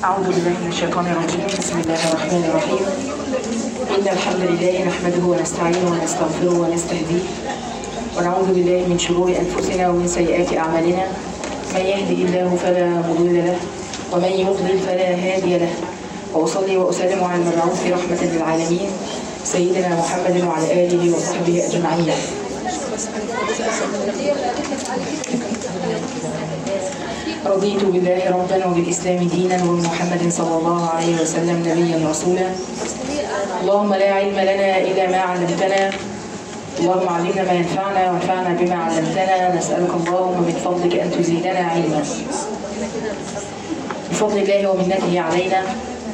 أعوذ بالله من الشيطان الرجيم بسم الله الرحمن الرحيم إن الحمد لله نحمده ونستعينه ونستغفره ونستهديه ونعوذ بالله من شرور أنفسنا ومن سيئات أعمالنا من يهدي الله فلا مضل له ومن يضلل فلا هادي له وأصلي وأسلم على المبعوث رحمة للعالمين سيدنا محمد وعلى آله وصحبه أجمعين رضيت بالله ربا وبالإسلام دينا وبمحمد صلى الله عليه وسلم نبيا رسولا اللهم لا علم لنا إلا ما علمتنا اللهم علمنا ما ينفعنا وانفعنا بما علمتنا نسألك اللهم من فضلك أن تزيدنا علما بفضل الله ومنته علينا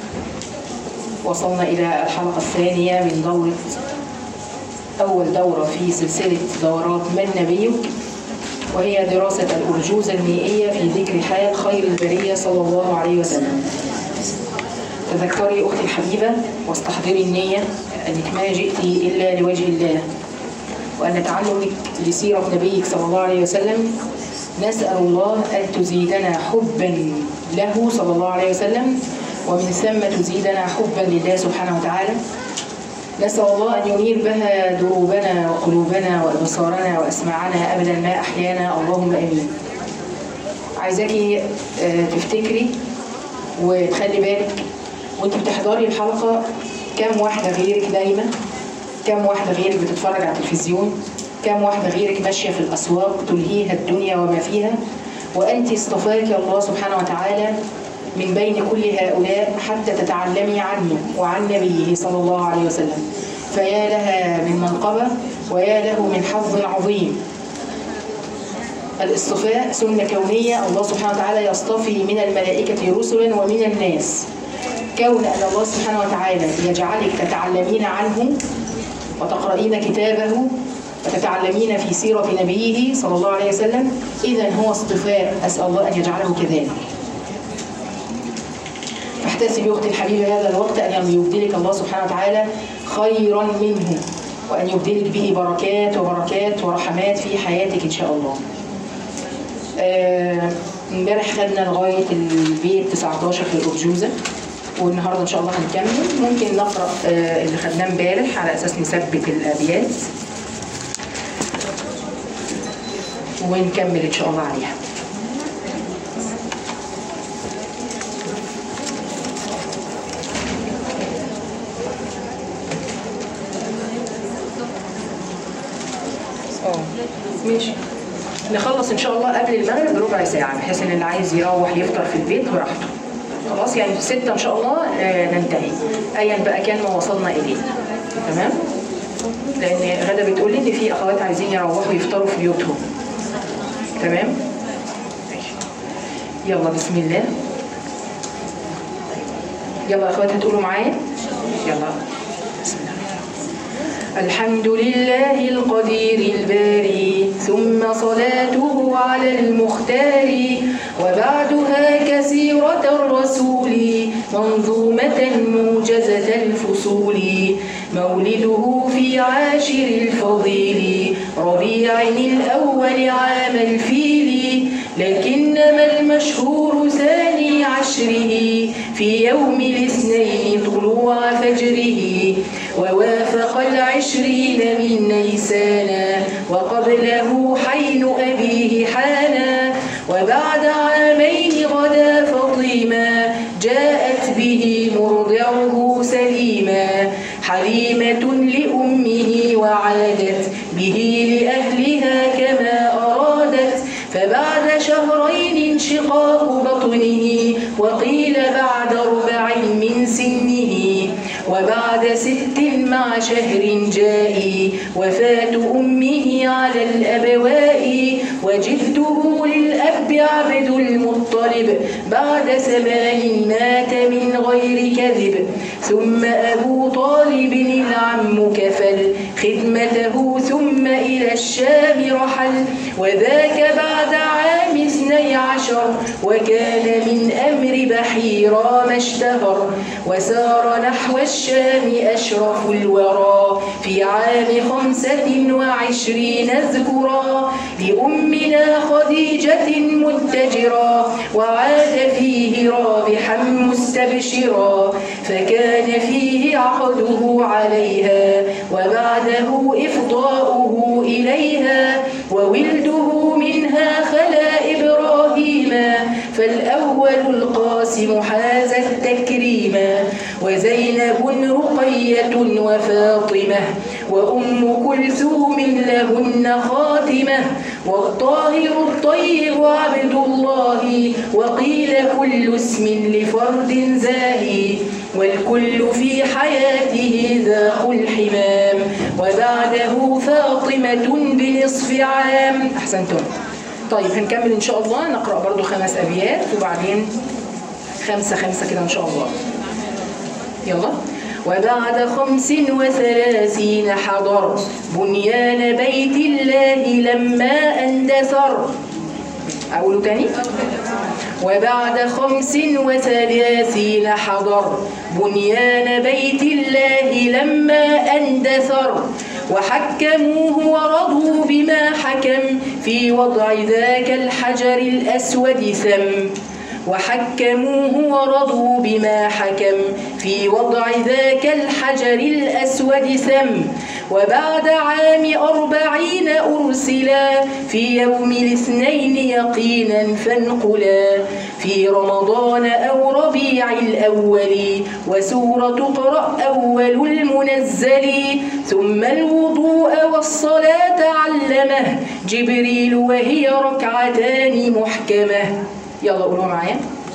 وصلنا إلى الحلقة الثانية من دورة أول دورة في سلسلة دورات من نبيك وهي دراسة الأرجوزة المائية في ذكر حال خير البرية صلى الله عليه وسلم تذكري أختي الحبيبة واستحضري النية أنك ما جئت إلا لوجه الله وأن تعلمك لسيرة نبيك صلى الله عليه وسلم نسأل الله أن تزيدنا حبا له صلى الله عليه وسلم ومن ثم تزيدنا حبا لله سبحانه وتعالى نسأل الله أن ينير بها دروبنا وقلوبنا وأبصارنا وأسماعنا أبدا ما أحيانا اللهم آمين عايزاكي آه، تفتكري وتخلي بالك وانت بتحضري الحلقة كم واحدة غيرك دايما كم واحدة غيرك بتتفرج على التلفزيون كم واحدة غيرك ماشية في الأسواق تلهيها الدنيا وما فيها وأنت اصطفاك الله سبحانه وتعالى من بين كل هؤلاء حتى تتعلمي عنه وعن نبيه صلى الله عليه وسلم فيا لها من منقبة ويا له من حظ عظيم الاصطفاء سنة كونية الله سبحانه وتعالى يصطفي من الملائكة رسلا ومن الناس كون أن الله سبحانه وتعالى يجعلك تتعلمين عنه وتقرأين كتابه وتتعلمين في سيرة نبيه صلى الله عليه وسلم إذا هو اصطفاء أسأل الله أن يجعله كذلك فاحتسبي أختي الحبيبة هذا الوقت أن يبدلك الله سبحانه وتعالى خيرا منه وأن يبدلك به بركات وبركات ورحمات في حياتك إن شاء الله آه، امبارح خدنا لغاية البيت 19 في الأرجوزة والنهارده ان شاء الله هنكمل ممكن نقرا آه، اللي خدناه امبارح على اساس نثبت الابيات ونكمل ان شاء الله عليها اه ماشي نخلص ان شاء الله قبل المغرب بربع ساعه بحيث ان اللي عايز يروح يفطر في البيت براحته خلاص يعني في ستة ان شاء الله آه، ننتهي ايا بقى كان ما وصلنا اليه تمام لان غدا بتقول لي ان في اخوات عايزين يروحوا يفطروا في بيوتهم تمام ماشي. يلا بسم الله يلا يا اخوات هتقولوا معايا يلا بسم الله الحمد لله القدير الباري ثم صلاته على المختار وبعدها كسيرة الرسول منظومة موجزة الفصول مولده في عاشر الفضيل ربيع الأول عام الفيل لكنما المشهور ثاني عشره في يوم الاثنين طلوع فجره ووافق العشرين من نيسان وقبله حين أبيه حانا وبعد عامين غدا فطيما جاءت به مرضعه سليما حليمة لأمه وعادت به لأهلها كما أرادت فبعد شهرين انشقاق بطنه وقيل بعد ربع من سنه وبعد ست مع شهر جاء وفاة أمه على الأبواء وجده للأب عبد المطلب بعد ثمان مات من غير كذب ثم أبو طالب العم كفل خدمته ثم إلى الشام رحل وذاك بعد عام اثني عشر وكان من أمر بحيرا ما اشتهر وسار نحو الشام أشرف الورى في عام خمسة وعشرين اذكرا لأمنا خديجة متجرا وعاد فيه رابحا مسلما مستبشرا فكان فيه عقده عليها وبعده إفضاؤه إليها وولده منها خلا إبراهيم فالأول القاسم حاز التكريم وزينب رقية وفاطمة وأم كلثوم لهن خاتمة والطاهر الطيب عبد الله وقيل كل اسم لفرد زاهي والكل في حياته ذاق الحمام وبعده فاطمة بنصف عام أحسنتم طيب هنكمل إن شاء الله نقرأ برضو خمس أبيات وبعدين خمسة خمسة كده إن شاء الله يلا وبعد خمس وثلاثين حضر بنيان بيت الله لما اندثر أقوله تاني وبعد خمس وثلاثين حضر بنيان بيت الله لما اندثر وحكموه ورضوا بما حكم في وضع ذاك الحجر الأسود ثم وحكموه ورضوا بما حكم في وضع ذاك الحجر الأسود ثم وبعد عام أربعين أرسلا في يوم الاثنين يقينا فانقلا في رمضان أو ربيع الأول وسورة اقرأ أول المنزل ثم الوضوء والصلاة علمه جبريل وهي ركعتان محكمة يلا قولوا معايا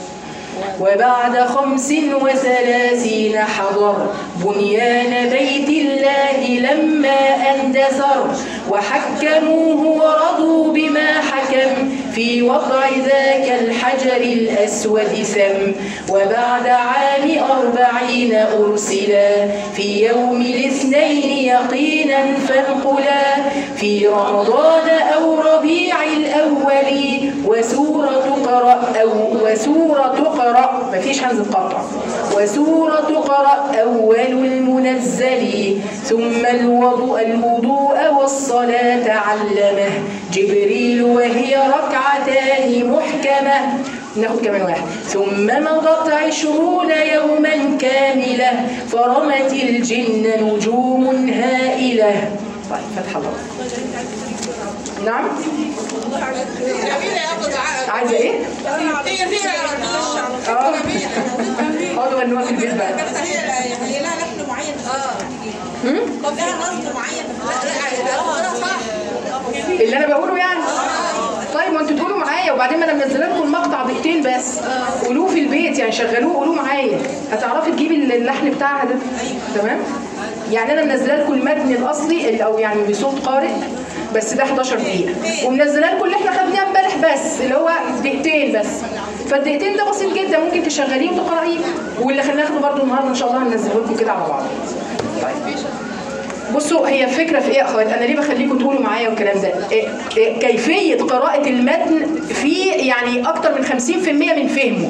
وبعد خمس وثلاثين حضر بنيان بيت الله لما اندثر وحكموه ورضوا بما حكم في وضع ذاك الحجر الأسود ثم وبعد عام أربعين أرسلا في يوم الاثنين يقينا فانقلا في رمضان أو ربيع الأول وسورة قرأ أو وسورة قرأ مفيش همزة قطع وسورة قرأ أول المنزل ثم الوضوء الوضوء والصلاة علمه جبريل وهي ركعتان محكمة ناخد كمان واحد ثم مضت عشرون يوما كاملة فرمت الجن نجوم هائلة طيب فتح الله نعم عايزة ايه؟ هي فيها اه اقعدوا غنوها في البيت بقى هي هي لها لحن معين اه طب لها نصب معين لا لا صح اللي انا بقوله يعني طيب ما انتوا تقولوا معايا وبعدين ما انا منزله لكم المقطع دقيقتين بس قولوه في البيت يعني شغلوه قولوه معايا هتعرفي تجيبي اللحن بتاعها ده تمام يعني انا منزله لكم المتن الاصلي اللي- او يعني بصوت قارئ بس ده 11 دقيقه ومنزله لكم اللي احنا خدناه امبارح بس اللي هو دقيقتين بس فالدقيقتين ده بسيط جدا ممكن تشغليه وتقرايه واللي هناخده برده النهارده ان شاء الله هننزله لكم كده على بعض طيب بصوا هي الفكره في ايه يا اخوات انا ليه بخليكم تقولوا معايا والكلام ده إيه إيه كيفيه قراءه المتن في يعني اكتر من 50% من فهمه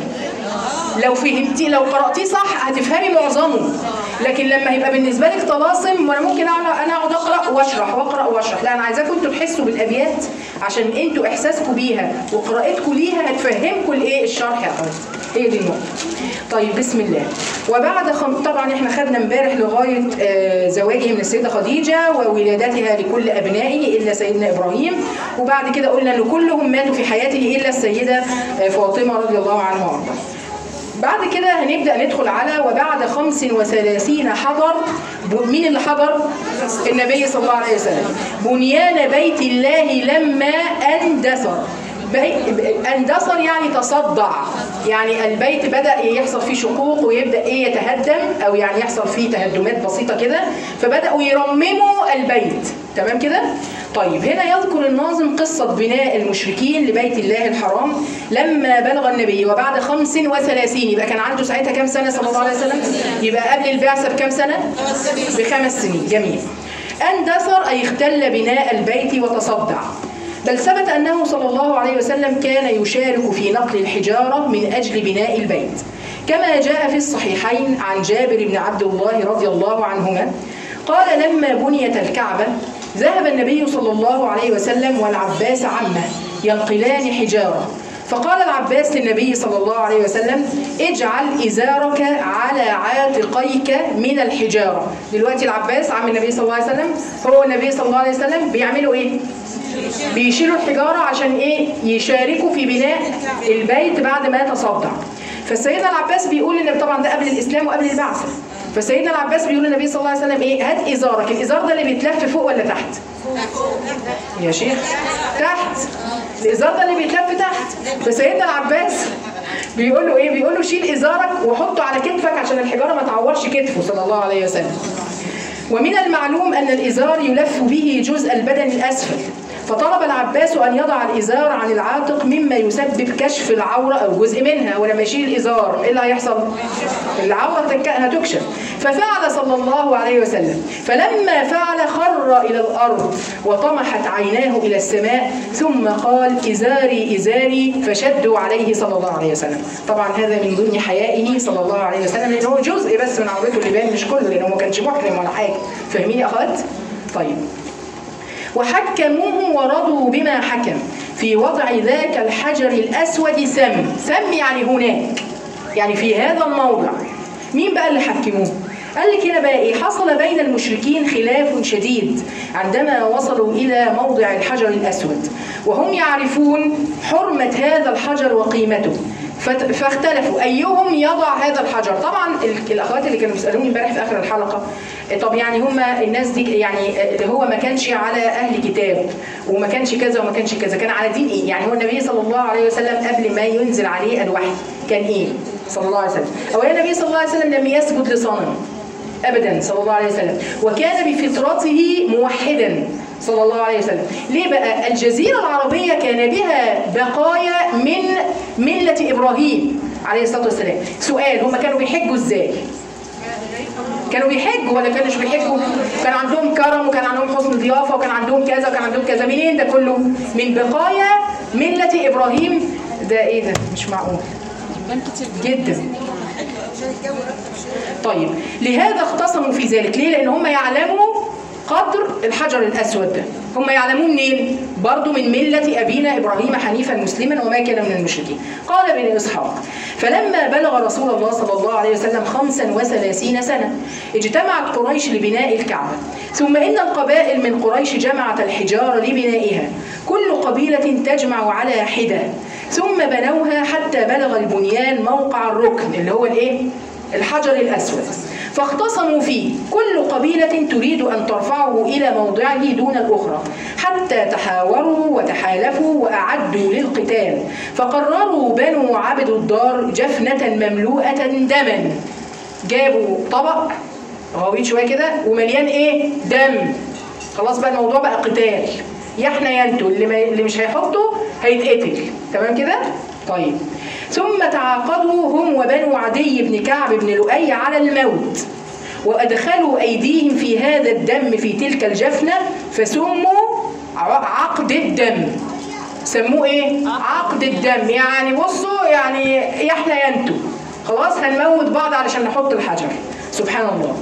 لو فهمتي لو قراتيه صح هتفهمي معظمه لكن لما هيبقى بالنسبه لك طلاسم وانا ممكن أقعد- انا اقعد اقرا واشرح واقرا واشرح لا انا عايزاكم انتوا تحسوا بالابيات عشان انتوا احساسكم بيها وقراءتكم ليها هتفهمكم الايه الشرح يا اخوات هي دي النقطه طيب بسم الله وبعد خم... طبعا احنا خدنا امبارح لغايه آه، زواجه من السيده خديجه وولادتها لكل ابنائه الا سيدنا ابراهيم وبعد كده قلنا ان كلهم ماتوا في حياته الا السيده آه، فاطمه رضي الله عنها وارضاها بعد كده هنبدأ ندخل على وبعد خمس وثلاثين حضر ب- مين اللي حضر؟ النبي صلى الله عليه وسلم بنيان بيت الله لما اندثر بي- اندثر يعني تصدع يعني البيت بدأ يحصل فيه شقوق ويبدأ ايه يتهدم او يعني يحصل فيه تهدمات بسيطة كده فبدأوا يرمموا البيت تمام كده؟ طيب هنا يذكر الناظم قصة بناء المشركين لبيت الله الحرام لما بلغ النبي وبعد خمس وثلاثين يبقى كان عنده ساعتها كام سنة صلى الله عليه وسلم يبقى قبل البعثة بكام سنة بخمس سنين جميل اندثر أي اختل بناء البيت وتصدع بل ثبت أنه صلى الله عليه وسلم كان يشارك في نقل الحجارة من أجل بناء البيت كما جاء في الصحيحين عن جابر بن عبد الله رضي الله عنهما قال لما بنيت الكعبة ذهب النبي صلى الله عليه وسلم والعباس عمه ينقلان حجارة فقال العباس للنبي صلى الله عليه وسلم اجعل إزارك على عاتقيك من الحجارة دلوقتي العباس عم النبي صلى الله عليه وسلم هو النبي صلى الله عليه وسلم بيعملوا ايه بيشيلوا الحجارة عشان ايه يشاركوا في بناء البيت بعد ما تصدع فسيدنا العباس بيقول ان طبعا ده قبل الاسلام وقبل البعثة فسيدنا العباس بيقول للنبي صلى الله عليه وسلم ايه هات ازارك الازار ده اللي بيتلف فوق ولا تحت يا شيخ تحت الازار ده اللي بيتلف تحت فسيدنا العباس بيقول له ايه بيقول له شيل ازارك وحطه على كتفك عشان الحجاره ما تعورش كتفه صلى الله عليه وسلم ومن المعلوم ان الازار يلف به جزء البدن الاسفل فطلب العباس ان يضع الازار عن العاتق مما يسبب كشف العوره او جزء منها ولما يشيل الازار ايه اللي هيحصل؟ العوره تك- هتكشف ففعل صلى الله عليه وسلم فلما فعل خر الى الارض وطمحت عيناه الى السماء ثم قال ازاري ازاري فشدوا عليه صلى الله عليه وسلم طبعا هذا من ضمن حيائه صلى الله عليه وسلم لان هو جزء بس من عورته اللي بان مش كله لانه ما كانش محرم ولا حاجه فاهمين يا اخوات؟ طيب وحكموه ورضوا بما حكم في وضع ذاك الحجر الأسود سم سم يعني هناك يعني في هذا الموضع مين بقى اللي حكموه قال لك هنا بقى ايه حصل بين المشركين خلاف شديد عندما وصلوا الى موضع الحجر الاسود وهم يعرفون حرمه هذا الحجر وقيمته فت- فاختلفوا ايهم يضع هذا الحجر طبعا ال- الاخوات اللي كانوا بيسالوني امبارح في اخر الحلقه طب يعني هم الناس دي يعني اللي هو ما كانش على اهل كتاب وما كانش كذا وما كانش كذا كان على دين ايه يعني هو النبي صلى الله عليه وسلم قبل ما ينزل عليه الوحي كان ايه صلى الله عليه وسلم اولا النبي صلى الله عليه وسلم لم يسجد لصنم ابدا صلى الله عليه وسلم وكان بفطرته موحدا صلى الله عليه وسلم ليه بقى الجزيره العربيه كان بها بقايا من مله ابراهيم عليه الصلاه والسلام سؤال هم كانوا بيحجوا ازاي كانوا بيحجوا ولا كانوش بيحجوا كان عندهم كرم وكان عندهم حسن ضيافه وكان عندهم كذا وكان عندهم كذا منين ده كله من بقايا مله ابراهيم ده ايه ده مش معقول جدا طيب لهذا اختصموا في ذلك ليه لان هم يعلموا قدر الحجر الاسود ده هم يعلمون منين برضو من مله ابينا ابراهيم حنيفا مسلما وما كان من المشركين قال ابن اسحاق فلما بلغ رسول الله صلى الله عليه وسلم خمسا وثلاثين سنه اجتمعت قريش لبناء الكعبه ثم ان القبائل من قريش جمعت الحجاره لبنائها كل قبيله تجمع على حده ثم بنوها حتى بلغ البنيان موقع الركن اللي هو الايه الحجر الأسود فاختصموا فيه كل قبيلة تريد أن ترفعه إلى موضعه دون الأخرى حتى تحاوروا وتحالفوا وأعدوا للقتال فقرروا بنو عبد الدار جفنة مملوءة دما جابوا طبق غويط شوية كده ومليان إيه دم خلاص بقى الموضوع بقى قتال يا احنا يا انتوا اللي, ما اللي مش هيحطه هيتقتل تمام كده طيب ثم تعاقدوا هم وبنو عدي بن كعب بن لؤي على الموت وأدخلوا أيديهم في هذا الدم في تلك الجفنة فسموا ع- عقد الدم سموه ايه؟ عقد الدم يعني بصوا يعني يا احنا يا انتوا خلاص هنموت بعض علشان نحط الحجر سبحان الله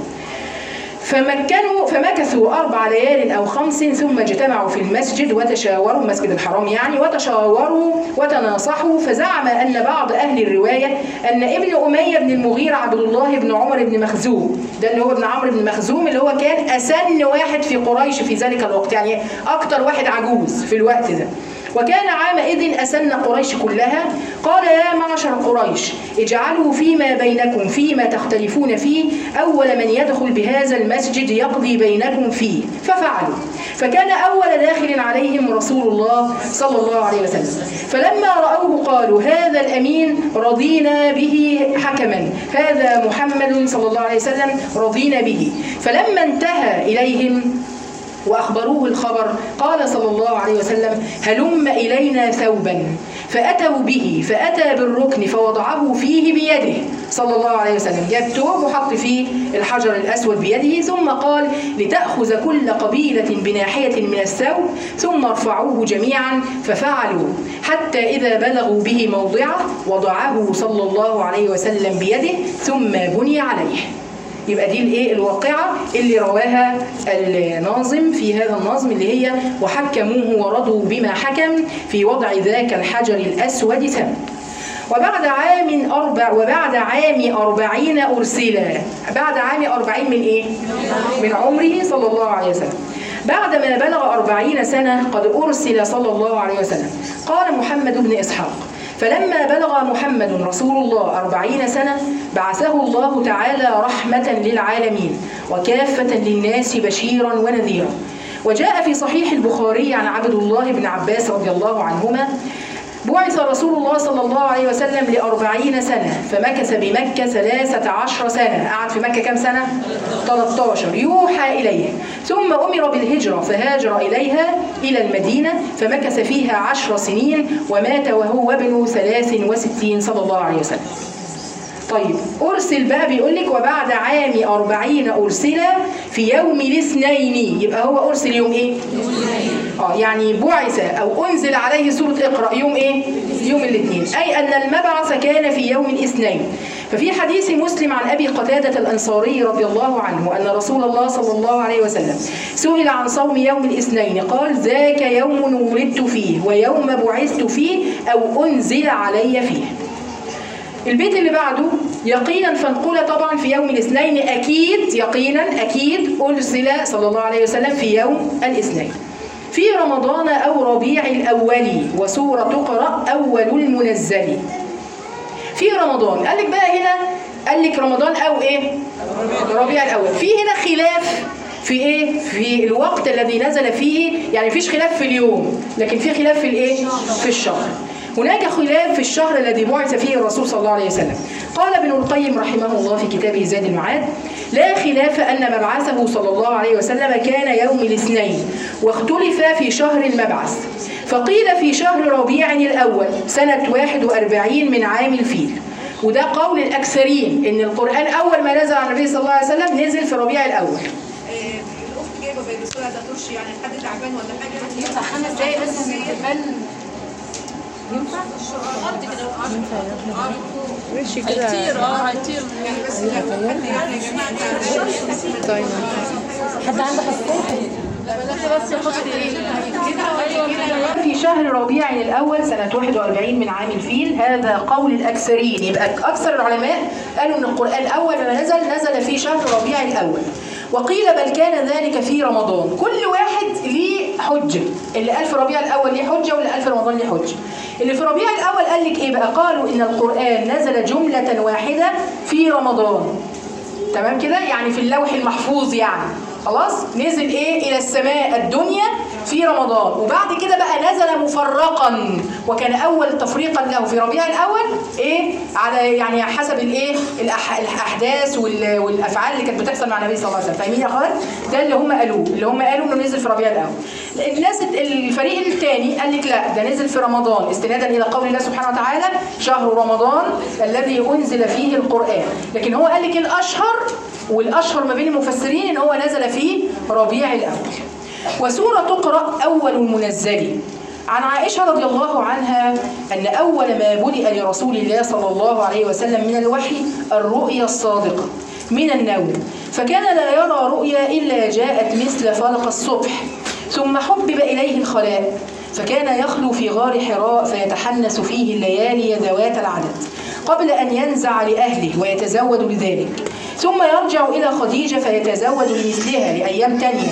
فمكنوا فمكثوا أربع ليال أو خمس ثم اجتمعوا في المسجد وتشاوروا مسجد الحرام يعني وتشاوروا وتناصحوا فزعم أن بعض أهل الرواية أن ابن أمية بن المغيرة عبد الله بن عمر بن مخزوم ده اللي هو ابن عمرو بن مخزوم اللي هو كان أسن واحد في قريش في ذلك الوقت يعني أكتر واحد عجوز في الوقت ده وكان عامئذ أسن قريش كلها قال يا معشر قريش اجعلوا فيما بينكم فيما تختلفون فيه أول من يدخل بهذا المسجد يقضي بينكم فيه ففعلوا فكان أول داخل عليهم رسول الله صلى الله عليه وسلم فلما رأوه قالوا هذا الأمين رضينا به حكما هذا محمد صلى الله عليه وسلم رضينا به فلما انتهى إليهم وأخبروه الخبر قال صلى الله عليه وسلم هلم إلينا ثوبا فأتوا به فأتى بالركن فوضعه فيه بيده صلى الله عليه وسلم جاب ثوب وحط فيه الحجر الأسود بيده ثم قال لتأخذ كل قبيلة بناحية من الثوب ثم ارفعوه جميعا ففعلوا حتى إذا بلغوا به موضعه وضعه صلى الله عليه وسلم بيده ثم بني عليه يبقى دي الايه الواقعه اللي رواها الناظم في هذا النظم اللي هي وحكموه ورضوا بما حكم في وضع ذاك الحجر الاسود ثم وبعد عام أربع وبعد عام أربعين أرسلا بعد عام أربعين من إيه؟ من عمره صلى الله عليه وسلم بعد ما بلغ أربعين سنة قد أرسل صلى الله عليه وسلم قال محمد بن إسحاق فلما بلغ محمد رسول الله أربعين سنة بعثه الله تعالى رحمة للعالمين وكافة للناس بشيرا ونذيرا وجاء في صحيح البخاري عن عبد الله بن عباس رضي الله عنهما بعث رسول الله صلى الله عليه وسلم لأربعين سنة فمكث بمكة ثلاثة عشر سنة قعد في مكة كم سنة؟ 13 يوحى إليه ثم أمر بالهجرة فهاجر إليها إلى المدينة فمكث فيها عشر سنين ومات وهو ابن ثلاث وستين صلى الله عليه وسلم طيب أرسل بقى بيقول لك وبعد عام أربعين أرسل في يوم الاثنين يبقى هو أرسل يوم إيه؟ اه يعني بعث أو أنزل عليه سورة اقرأ يوم إيه؟ يوم الاثنين أي أن المبعث كان في يوم الاثنين ففي حديث مسلم عن أبي قتادة الأنصاري رضي الله عنه أن رسول الله صلى الله عليه وسلم سئل عن صوم يوم الاثنين قال ذاك يوم ولدت فيه ويوم بعثت فيه أو أنزل علي فيه البيت اللي بعده يقينا فانقل طبعا في يوم الاثنين اكيد يقينا اكيد ارسل صلى الله عليه وسلم في يوم الاثنين في رمضان او ربيع الاول وسوره تقرا اول المنزل في رمضان قال لك بقى هنا قال لك رمضان او ايه ربيع الاول في هنا خلاف في ايه في الوقت الذي نزل فيه يعني مفيش خلاف في اليوم لكن في خلاف في الايه في الشهر هناك خلاف في الشهر الذي بعث فيه الرسول صلى الله عليه وسلم قال ابن القيم رحمه الله في كتابه زاد المعاد لا خلاف أن مبعثه صلى الله عليه وسلم كان يوم الاثنين واختلف في شهر المبعث فقيل في شهر ربيع الأول سنة 41 من عام الفيل وده قول الأكثرين إن القرآن أول ما نزل على النبي صلى الله عليه وسلم نزل في ربيع الأول آه، الاخت جايبه بيدرسوها ده ترش يعني حد تعبان ولا حاجه ينفع خمس دقايق بس من التبان ينفع؟ ماشي كده هيطير اه هيطير يعني بس لو حد يعني يا جماعه طيب حد عنده حساسية؟ بس يحط ايه؟ في شهر ربيع الأول سنة 41 من عام الفيل هذا قول الأكثرين يبقى أكثر العلماء قالوا أن القرآن أول ما نزل نزل في شهر ربيع الأول وقيل بل كان ذلك في رمضان كل واحد ليه حجة اللي قال في ربيع الأول ليه حجة واللي قال في رمضان ليه حجة اللي في ربيع الأول قال لك إيه بقى قالوا إن القرآن نزل جملة واحدة في رمضان تمام كده يعني في اللوح المحفوظ يعني خلاص نزل ايه الى السماء الدنيا في رمضان وبعد كده بقى نزل مفرقا وكان اول تفريقا له في ربيع الاول ايه على يعني حسب الايه الأح الاحداث وال- والافعال اللي كانت بتحصل مع النبي صلى الله عليه وسلم فاهمين يا اخوات ده اللي هم قالوه اللي هم قالوا انه نزل في ربيع الاول الناس الفريق الثاني قال لك لا ده نزل في رمضان استنادا الى قول الله سبحانه وتعالى شهر رمضان الذي انزل فيه القران لكن هو قال لك الاشهر والاشهر ما بين المفسرين ان هو نزل في ربيع الاول وسوره تقرا اول المنزل عن عائشة رضي الله عنها أن أول ما بدأ لرسول الله صلى الله عليه وسلم من الوحي الرؤيا الصادقة من النوم فكان لا يرى رؤيا إلا جاءت مثل فلق الصبح ثم حبب إليه الخلاء فكان يخلو في غار حراء فيتحنس فيه الليالي ذوات العدد قبل أن ينزع لأهله ويتزود لذلك ثم يرجع إلى خديجة فيتزود لمثلها لأيام تانية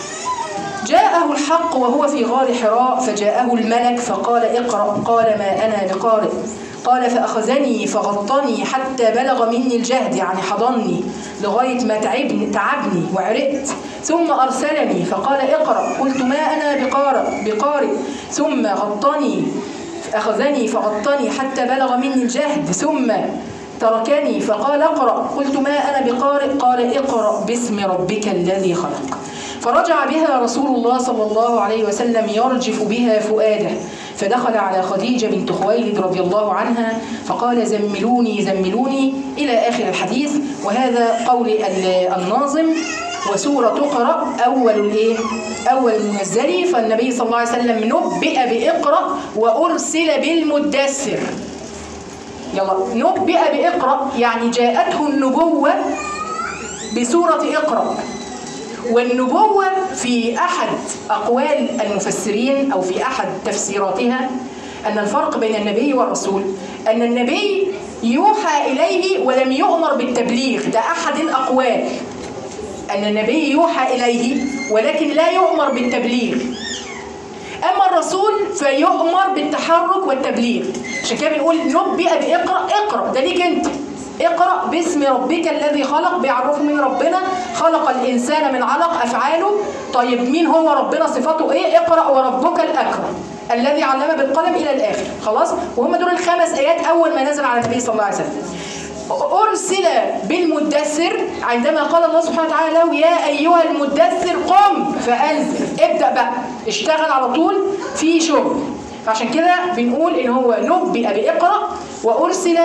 جاءه الحق وهو في غار حراء فجاءه الملك فقال اقرأ قال ما أنا بقارئ قال فأخذني فغطني حتى بلغ مني الجهد يعني حضني لغاية ما تعبني, تعبني وعرقت ثم أرسلني فقال اقرأ قلت ما أنا بقارئ, بقارئ ثم غطني أخذني فغطني حتى بلغ مني الجهد ثم تركني فقال اقرأ قلت ما أنا بقارئ قال اقرأ باسم ربك الذي خلق فرجع بها رسول الله صلى الله عليه وسلم يرجف بها فؤاده فدخل على خديجة بنت خويلد رضي الله عنها فقال زملوني زملوني إلى آخر الحديث وهذا قول ال- الناظم وسورة تقرأ أول الإيه؟ أول المنزل فالنبي صلى الله عليه وسلم نبئ بإقرأ وأرسل بالمدثر يلا نبئ بإقرأ يعني جاءته النبوة بسورة اقرأ والنبوة في أحد أقوال المفسرين أو في أحد تفسيراتها أن الفرق بين النبي والرسول أن النبي يوحى إليه ولم يؤمر بالتبليغ ده أحد الأقوال أن النبي يوحى إليه ولكن لا يؤمر بالتبليغ أما الرسول فيؤمر بالتحرك والتبليغ عشان كده بنقول نبئ بإقرأ اقرأ ده ليك أنت اقرأ باسم ربك الذي خلق بيعرفه من ربنا خلق الإنسان من علق أفعاله طيب مين هو ربنا صفاته إيه اقرأ وربك الأكرم الذي علم بالقلم إلى الآخر خلاص وهم دول الخمس آيات أول ما نزل على النبي صلى الله عليه وسلم أرسل بالمدثر عندما قال الله سبحانه وتعالى له يا أيها المدثر قم فأنزل ابدأ بقى اشتغل على طول في شغل فعشان كده بنقول إن هو نبئ بإقرأ وأرسل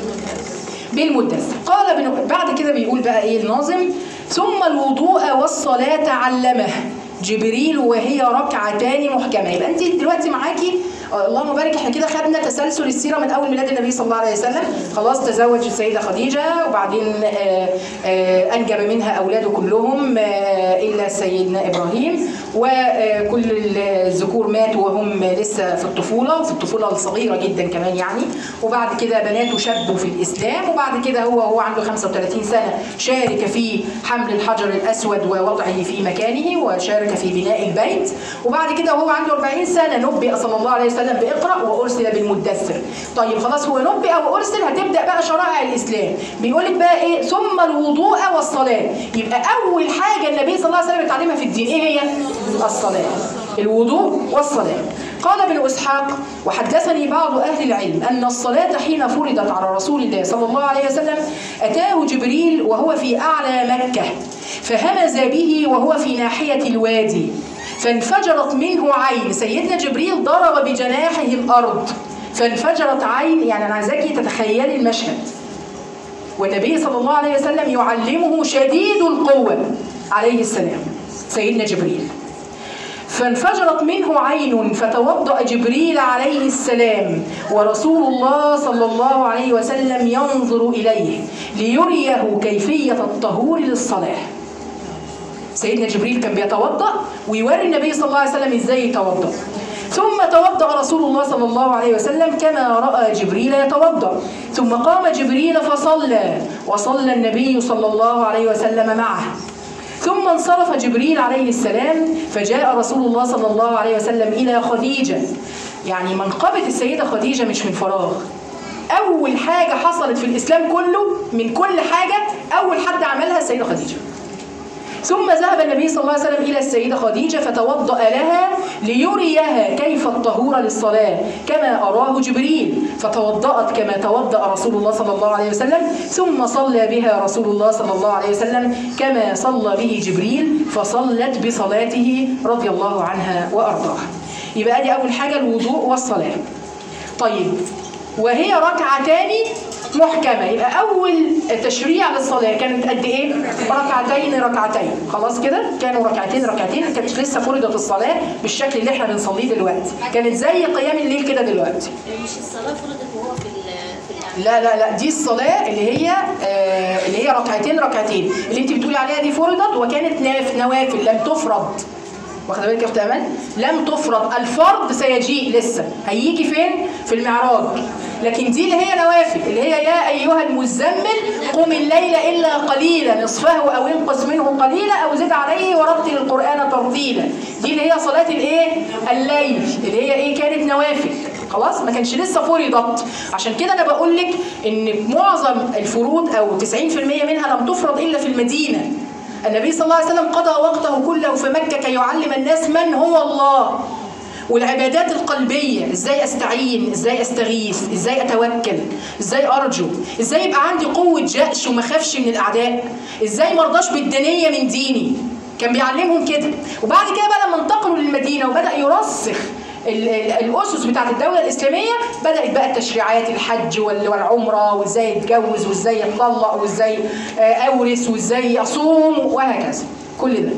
بالمدثر قال بن... بعد كده بيقول بقى ايه الناظم ثم الوضوء والصلاة علمه جبريل وهي ركعتان محكمة يبقى انت دلوقتي معاكي آه، اللهم بارك احنا كده خدنا تسلسل السيره من اول ميلاد النبي صلى الله عليه وسلم خلاص تزوج السيده خديجه وبعدين آه، آه، انجب منها اولاده كلهم آه، الا سيدنا ابراهيم وكل الذكور ماتوا وهم لسه في الطفوله وفي الطفوله الصغيره جدا كمان يعني وبعد كده بناته شبوا في الاسلام وبعد كده هو هو عنده 35 سنه شارك في حمل الحجر الاسود ووضعه في مكانه وشارك في بناء البيت وبعد كده وهو عنده 40 سنه نبئ صلى الله عليه وسلم باقرا وارسل بالمدثر طيب خلاص هو نبئ وارسل هتبدا بقى شرائع الاسلام بيقول لك بقى ايه ثم الوضوء والصلاه يبقى اول حاجه النبي صلى الله عليه وسلم اتعلمها في الدين ايه هي الصلاه الوضوء والصلاه قال ابن اسحاق وحدثني بعض اهل العلم ان الصلاه حين فرضت على رسول الله صلى الله عليه وسلم اتاه جبريل وهو في اعلى مكه فهمز به وهو في ناحيه الوادي فانفجرت منه عين سيدنا جبريل ضرب بجناحه الارض فانفجرت عين يعني انا عايزاكي تتخيلي المشهد والنبي صلى الله عليه وسلم يعلمه شديد القوه عليه السلام سيدنا جبريل فانفجرت منه عين فتوضأ جبريل عليه السلام ورسول الله صلى الله عليه وسلم ينظر إليه ليريه كيفية الطهور للصلاة سيدنا جبريل كان بيتوضأ ويوري النبي صلى الله عليه وسلم ازاي يتوضأ ثم توضأ رسول الله صلى الله عليه وسلم كما رأى جبريل يتوضأ ثم قام جبريل فصلى وصلى النبي صلى الله عليه وسلم معه ثم انصرف جبريل عليه السلام فجاء رسول الله صلى الله عليه وسلم إلى خديجة يعني منقبة السيدة خديجة مش من فراغ أول حاجة حصلت في الإسلام كله من كل حاجة أول حد عملها السيدة خديجة ثم ذهب النبي صلى الله عليه وسلم إلى السيدة خديجة فتوضأ لها ليريها كيف الطهور للصلاة كما أراه جبريل فتوضأت كما توضأ رسول الله صلى الله عليه وسلم ثم صلى بها رسول الله صلى الله عليه وسلم كما صلى به جبريل فصلت بصلاته رضي الله عنها وأرضاها يبقى دي أول حاجة الوضوء والصلاة طيب وهي ركعتان محكمة يبقى أول تشريع للصلاة كانت قد إيه؟ ركعتين ركعتين خلاص كده؟ كانوا ركعتين ركعتين كانت لسه فرضت الصلاة بالشكل اللي احنا بنصليه دلوقتي كانت زي قيام الليل كده دلوقتي مش الصلاة فرضت وهو في ال- في الأعمال لا لا لا دي الصلاة اللي هي آه اللي هي ركعتين ركعتين اللي انت بتقولي عليها دي فرضت وكانت ناف نوافل لم تفرض واخده بالك يا اخت امل لم تفرض الفرض سيجيء لسه هيجي فين في المعراج لكن دي اللي هي نوافل اللي هي يا ايها المزمل قم الليل الا قليلا نصفه او انقص منه قليلا او زد عليه ورتل القران ترتيلا دي اللي هي صلاه الايه الليل اللي هي ايه كانت نوافل خلاص ما كانش لسه فرضت عشان كده انا بقول لك ان معظم الفروض او 90% منها لم تفرض الا في المدينه النبي صلى الله عليه وسلم قضى وقته كله في مكه كي يعلم الناس من هو الله والعبادات القلبية ازاي استعين ازاي استغيث ازاي اتوكل ازاي ارجو ازاي يبقى عندي قوة جأش وما اخافش من الاعداء ازاي ما ارضاش بالدنية من ديني كان بيعلمهم كده وبعد كده بقى لما انتقلوا للمدينة وبدأ يرسخ ال- ال- الاسس بتاعت الدوله الاسلاميه بدات بقى التشريعات الحج وال- والعمره وازاي اتجوز وازاي اتطلق وازاي آه، اورث وازاي اصوم وهكذا كل ده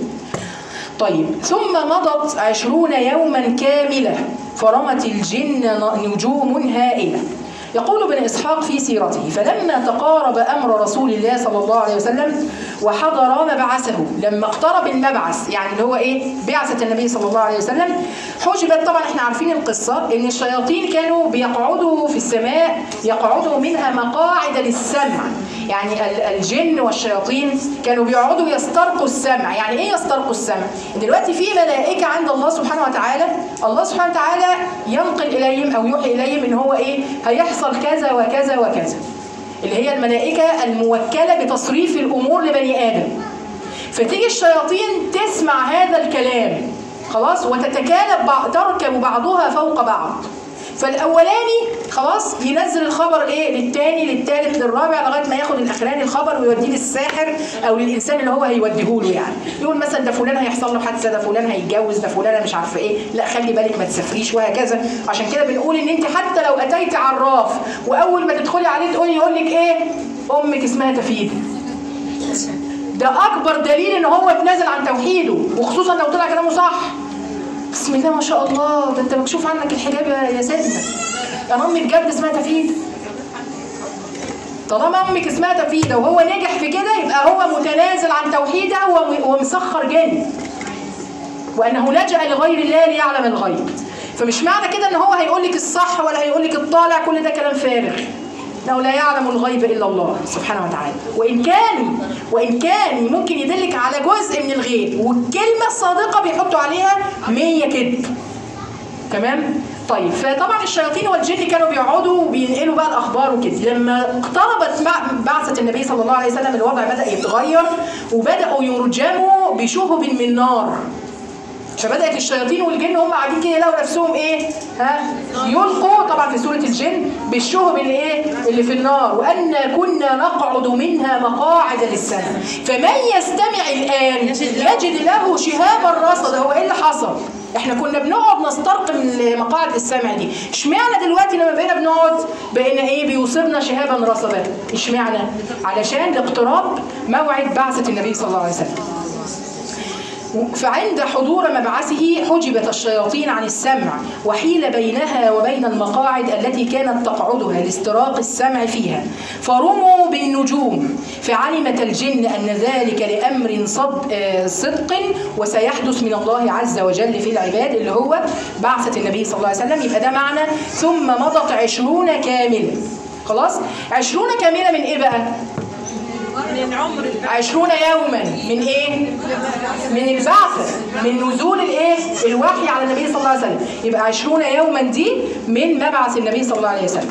طيب ثم مضت عشرون يوما كاملة فرمت الجن نجوم هائلة يقول ابن إسحاق في سيرته فلما تقارب أمر رسول الله صلى الله عليه وسلم وحضر مبعثه لما اقترب المبعث يعني اللي هو إيه بعثة النبي صلى الله عليه وسلم حجبت طبعا احنا عارفين القصة إن الشياطين كانوا بيقعدوا في السماء يقعدوا منها مقاعد للسمع يعني ال- الجن والشياطين كانوا بيقعدوا يسترقوا السمع يعني ايه يسترقوا السمع دلوقتي في ملائكه عند الله سبحانه وتعالى الله سبحانه وتعالى ينقل اليهم او يوحي اليهم ان هو ايه هيحصل كذا وكذا وكذا اللي هي الملائكه الموكله بتصريف الامور لبني ادم فتيجي الشياطين تسمع هذا الكلام خلاص وتتكالب بعض تركب بعضها فوق بعض فالاولاني خلاص ينزل الخبر ايه للتاني للتالت للرابع لغايه ما ياخد الاخراني الخبر ويوديه للساحر او للانسان اللي هو هيوديه له يعني يقول مثلا ده فلان هيحصل له حادثه ده فلان هيتجوز ده فلانه مش عارفه ايه لا خلي بالك ما تسافريش وهكذا عشان كده بنقول ان انت حتى لو اتيت عراف واول ما تدخلي عليه تقولي يقول لك ايه امك اسمها تفيد ده اكبر دليل ان هو اتنازل عن توحيده وخصوصا لو طلع كلامه صح بسم الله ما شاء الله ده انت مكشوف عنك الحجاب يا- يا سيدنا انا امي بجد اسمها تفيد طالما امك اسمها تفيده وهو نجح في كده يبقى هو متنازل عن توحيده وم- ومسخر جن وانه لجأ لغير الله ليعلم الغيب فمش معنى كده ان هو هيقول لك الصح ولا هيقول لك الطالع كل ده كلام فارغ انه لا يعلم الغيب الا الله سبحانه وتعالى وان كان وان كان ممكن يدلك على جزء من الغيب والكلمه الصادقه بيحطوا عليها 100 كذب تمام طيب فطبعا الشياطين والجن كانوا بيقعدوا وبينقلوا بقى الاخبار وكده لما اقتربت مع- بعثه النبي صلى الله عليه وسلم الوضع بدا يتغير وبداوا يرجموا بشهب من نار فبدات الشياطين والجن هم قاعدين كده يلاقوا نفسهم ايه ها يلقوا طبعا في سوره الجن بالشهب اللي ايه اللي في النار وان كنا نقعد منها مقاعد للسمع فمن يستمع الان يجد له شهابا رصدا هو ايه اللي حصل احنا كنا بنقعد نسترق من مقاعد السمع دي اشمعنى دلوقتي لما بقينا بنقعد بقينا ايه بيوصلنا شهابا رصدا اشمعنى علشان لاقتراب موعد بعثه النبي صلى الله عليه وسلم فعند حضور مبعثه حجبت الشياطين عن السمع وحيل بينها وبين المقاعد التي كانت تقعدها لاستراق السمع فيها فرموا بالنجوم فعلمت الجن أن ذلك لأمر صد آه، صدق وسيحدث من الله عز وجل في العباد اللي هو بعثة النبي صلى الله عليه وسلم يبقى ده معنى ثم مضت عشرون كاملة خلاص عشرون كاملة من ايه بقى من عمر البعث عشرون يوما من ايه من البعث من نزول الايه الوحي على النبي صلى الله عليه وسلم يبقى عشرون يوما دي من مبعث النبي صلى الله عليه وسلم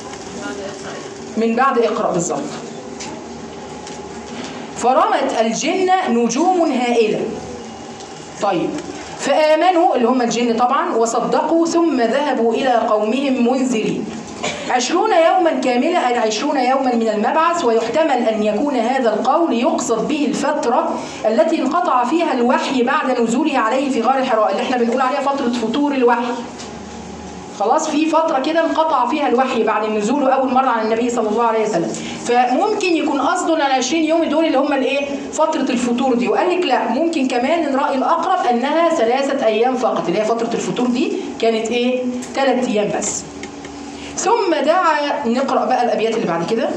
من بعد اقرأ بالظبط فرمت الجن نجوم هائلة طيب فآمنوا اللي هم الجن طبعا وصدقوا ثم ذهبوا إلى قومهم منذرين عشرون يوما كاملة أي عشرون يوما من المبعث ويحتمل أن يكون هذا القول يقصد به الفترة التي انقطع فيها الوحي بعد نزوله عليه في غار حراء اللي احنا بنقول عليها فترة فتور الوحي خلاص في فترة كده انقطع فيها الوحي بعد نزوله أول مرة على النبي صلى الله عليه وسلم فممكن يكون قصده ال 20 يوم دول اللي هم الايه فترة الفتور دي وقال لك لا ممكن كمان الرأي الأقرب أنها ثلاثة أيام فقط اللي هي فترة الفتور دي كانت ايه ثلاث أيام بس ثم دعا نقرأ بقى الأبيات اللي بعد كده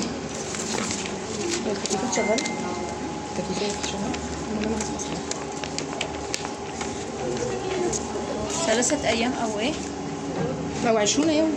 ثلاثة أيام أو إيه؟ أو 20 يوم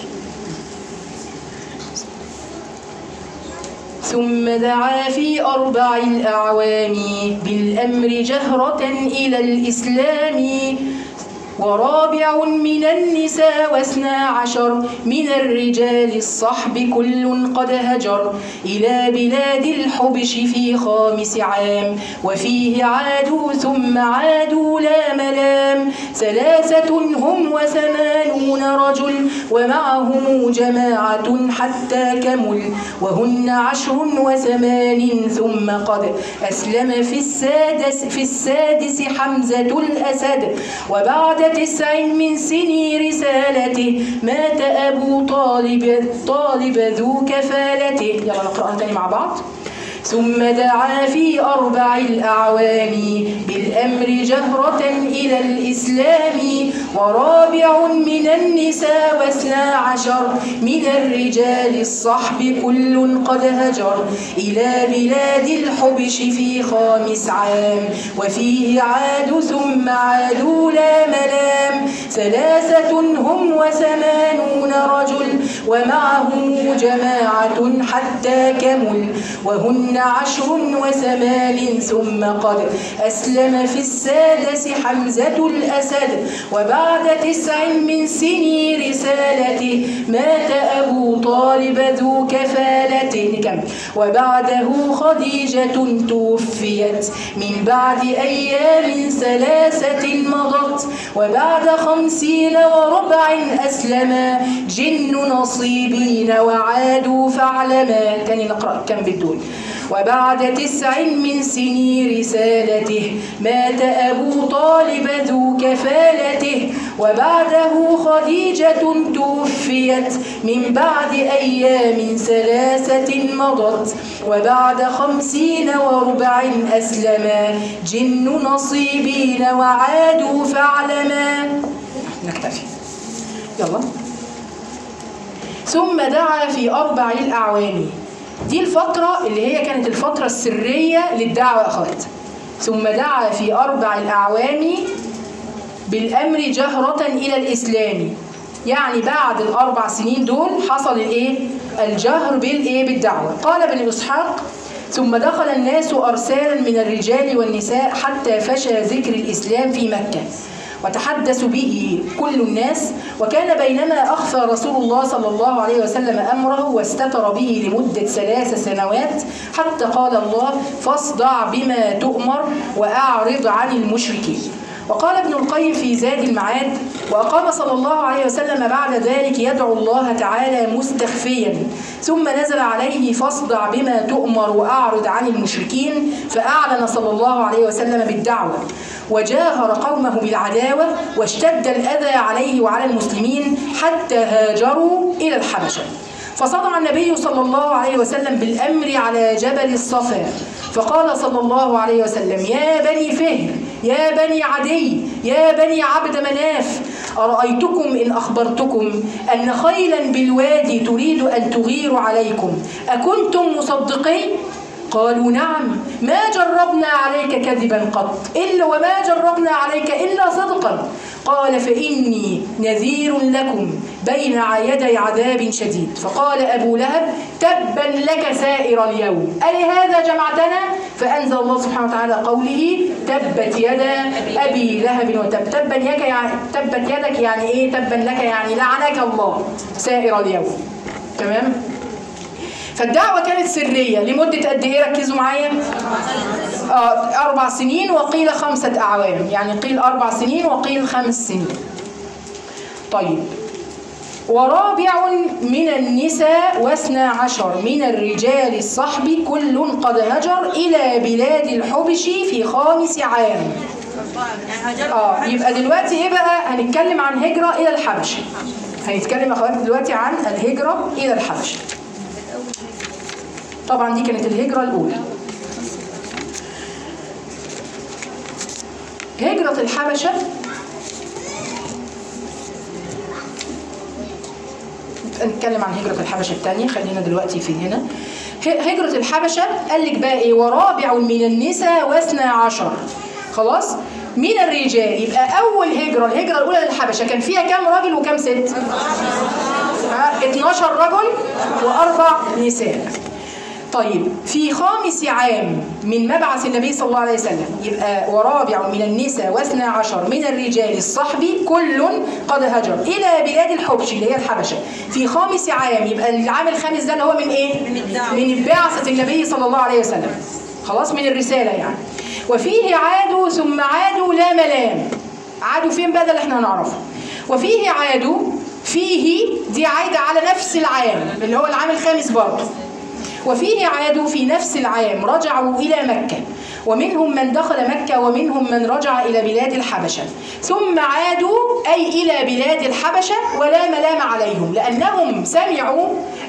ثم دعا في أربع الأعوام بالأمر جهرة إلى الإسلام ورابع من النساء واثنا عشر من الرجال الصحب كل قد هجر إلى بلاد الحبش في خامس عام وفيه عادوا ثم عادوا لا ملام ثلاثة هم وثمانون رجل ومعهم جماعة حتى كمل وهن عشر وثمان ثم قد أسلم في السادس في السادس حمزة الأسد وبعد تسع من سني رسالته مات أبو طالب طالب ذو كفالته يلا نقرأها تاني مع بعض ثم دعا في أربع الأعوام بالأمر جهرة إلى الإسلام ورابع من النساء واثنا عشر من الرجال الصحب كل قد هجر إلى بلاد الحبش في خامس عام وفيه عاد ثم عادوا لا ملام ثلاثة هم وثمانون رجل ومعهم جماعة حتى كمل وهن عشر وثمان ثم قد أسلم في السادس حمزة الأسد وبعد تسع من سني رسالته مات أبو طالب ذو كفالة نكمل. وبعده خديجة توفيت من بعد أيام ثلاثة مضت وبعد خمسين وربع أسلما جن نصيبين وعادوا فاعلما تاني نقرأ كم بدون وبعد تسع من سني رسالته مات أبو طالب ذو كفالته وبعده خديجة توفيت من بعد أيام ثلاثة مضت وبعد خمسين وربع أسلما جن نصيبين وعادوا فاعلما نكتفي يلا ثم دعا في أربع الأعوام دي الفترة اللي هي كانت الفترة السرية للدعوة يا أخوات ثم دعا في أربع الأعوام بالأمر جهرة إلى الإسلام يعني بعد الأربع سنين دول حصل الإيه؟ الجهر بالإيه؟ بالدعوة قال ابن إسحاق ثم دخل الناس أرسالا من الرجال والنساء حتى فشى ذكر الإسلام في مكة وتحدث به كل الناس وكان بينما أخفى رسول الله صلى الله عليه وسلم أمره واستتر به لمدة ثلاث سنوات حتى قال الله فاصدع بما تؤمر وأعرض عن المشركين وقال ابن القيم في زاد المعاد وأقام صلى الله عليه وسلم بعد ذلك يدعو الله تعالى مستخفيا ثم نزل عليه فاصدع بما تؤمر وأعرض عن المشركين فأعلن صلى الله عليه وسلم بالدعوة وجاهر قومه بالعداوة واشتد الأذى عليه وعلى المسلمين حتى هاجروا إلى الحبشة فصدع النبي صلى الله عليه وسلم بالأمر على جبل الصفا فقال صلى الله عليه وسلم يا بني فهر يا بني عدي يا بني عبد مناف أرأيتكم إن أخبرتكم أن خيلا بالوادي تريد أن تغير عليكم أكنتم مصدقين قالوا نعم ما جربنا عليك كذبا قط إلا وما جربنا عليك إلا صدقا قال فإني نذير لكم بين يدي عذاب شديد فقال أبو لهب تبا لك سائر اليوم ألي هذا جمعتنا فأنزل الله سبحانه وتعالى قوله تبت يدا أبي لهب وتب تبا يك يعني تبت يدك يعني إيه تبا لك يعني لعنك الله سائر اليوم تمام فالدعوة كانت سرية لمدة قد إيه ركزوا معايا؟ آه أربع سنين وقيل خمسة أعوام يعني قيل أربع سنين وقيل خمس سنين طيب ورابع من النساء واثنا عشر من الرجال الصحب كل قد هجر إلى بلاد الحبش في خامس عام اه يبقى دلوقتي ايه بقى هنتكلم عن هجرة إلى الحبشة هنتكلم يا اخواتي دلوقتي عن الهجرة إلى الحبشة طبعا دي كانت الهجرة الأولى هجرة الحبشة نتكلم عن هجرة الحبشة الثانية خلينا دلوقتي في هنا هجرة الحبشة قال لك بقى ايه ورابع من النساء واثنى عشر خلاص من الرجال يبقى أول هجرة الهجرة الأولى للحبشة كان فيها كام راجل وكام ست؟ 12 رجل وأربع نساء طيب في خامس عام من مبعث النبي صلى الله عليه وسلم يبقى ورابع من النساء واثنى عشر من الرجال الصحب كل قد هجر إلى بلاد الحبش اللي هي الحبشة في خامس عام يبقى العام الخامس ده اللي هو من إيه؟ من بعثة النبي صلى الله عليه وسلم خلاص من الرسالة يعني وفيه عادوا ثم عادوا لا ملام عادوا فين بقى ده اللي احنا هنعرفه وفيه عادوا فيه دي عايدة على نفس العام اللي هو العام الخامس برضه وفيه عادوا في نفس العام رجعوا إلى مكة ومنهم من دخل مكة ومنهم من رجع إلى بلاد الحبشة ثم عادوا أي إلى بلاد الحبشة ولا ملام عليهم لأنهم سمعوا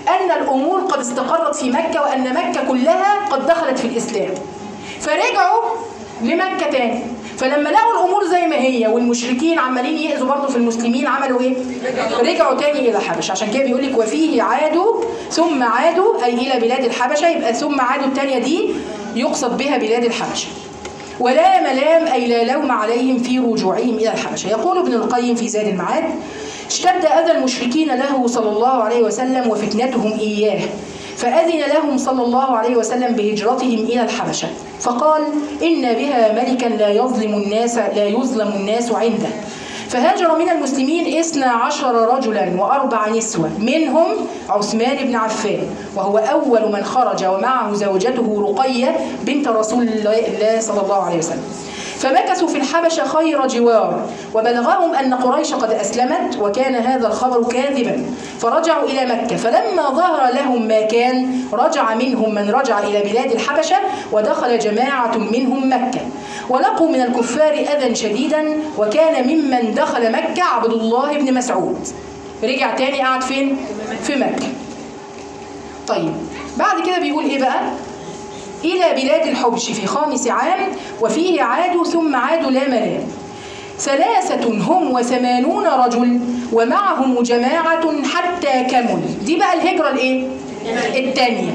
أن الأمور قد استقرت في مكة وأن مكة كلها قد دخلت في الإسلام فرجعوا لمكة تاني فلما لقوا الأمور زي ما هي والمشركين عمالين يأذوا برضه في المسلمين عملوا إيه؟ رجعوا تاني إلى الحبشة عشان كده بيقول لك وفيه عادوا ثم عادوا أي إلى بلاد الحبشة يبقى ثم عادوا التانية دي يقصد بها بلاد الحبشة ولا ملام أي لا لوم عليهم في رجوعهم إلى الحبشة يقول ابن القيم في زاد المعاد اشتد أذى المشركين له صلى الله عليه وسلم وفتنتهم إياه فأذن لهم صلى الله عليه وسلم بهجرتهم إلى الحبشة فقال إن بها ملكا لا يظلم الناس لا يظلم الناس عنده فهاجر من المسلمين اثنا عشر رجلا وأربع نسوة منهم عثمان بن عفان وهو أول من خرج ومعه زوجته رقية بنت رسول الله صلى الله عليه وسلم فمكثوا في الحبشة خير جوار وبلغهم أن قريش قد أسلمت وكان هذا الخبر كاذبا فرجعوا إلى مكة فلما ظهر لهم ما كان رجع منهم من رجع إلى بلاد الحبشة ودخل جماعة منهم مكة ولقوا من الكفار أذى شديدا وكان ممن دخل مكة عبد الله بن مسعود رجع تاني قعد فين؟ في مكة طيب بعد كده بيقول ايه بقى إلى بلاد الحبش في خامس عام وفيه عادوا ثم عادوا لا ملام ثلاثة هم وثمانون رجل ومعهم جماعة حتى كمل دي بقى الهجرة الايه؟ الثانية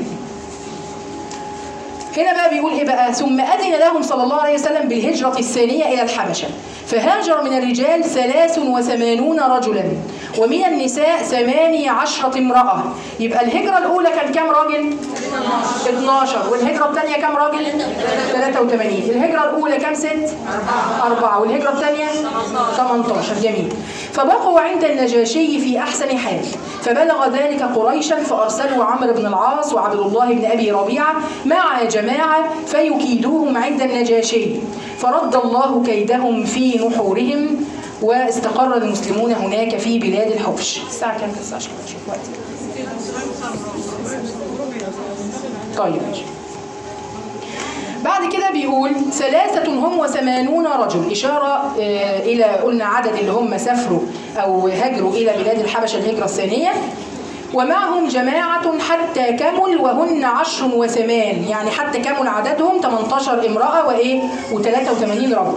هنا بقى بيقول ايه بقى ثم أذن لهم صلى الله عليه وسلم بالهجرة الثانية إلى الحبشة فهاجر من الرجال ثلاث وثمانون رجلا ومن النساء ثمانية عشرة امرأة يبقى الهجرة الأولى كان كام راجل؟ 12 والهجرة الثانية كام راجل؟ 83 الهجرة الأولى كام ست؟ أربعة والهجرة الثانية 18 جميل فبقوا عند النجاشي في أحسن حال فبلغ ذلك قريشا فأرسلوا عمرو بن العاص وعبد الله بن أبي ربيعة مع جماعة فيكيدوهم عند النجاشي فرد الله كيدهم في نحورهم واستقر المسلمون هناك في بلاد الحبش الساعة كام الساعة عشان أشوف وقتي طيب ماشي بعد كده بيقول ثلاثة هم وثمانون رجل إشارة آه، إلى قلنا عدد اللي هم سافروا أو هاجروا إلى بلاد الحبشة الهجرة الثانية ومعهم جماعة حتى كمل وهن عشر وثمان يعني حتى كمل عددهم 18 امرأة وإيه و83 رجل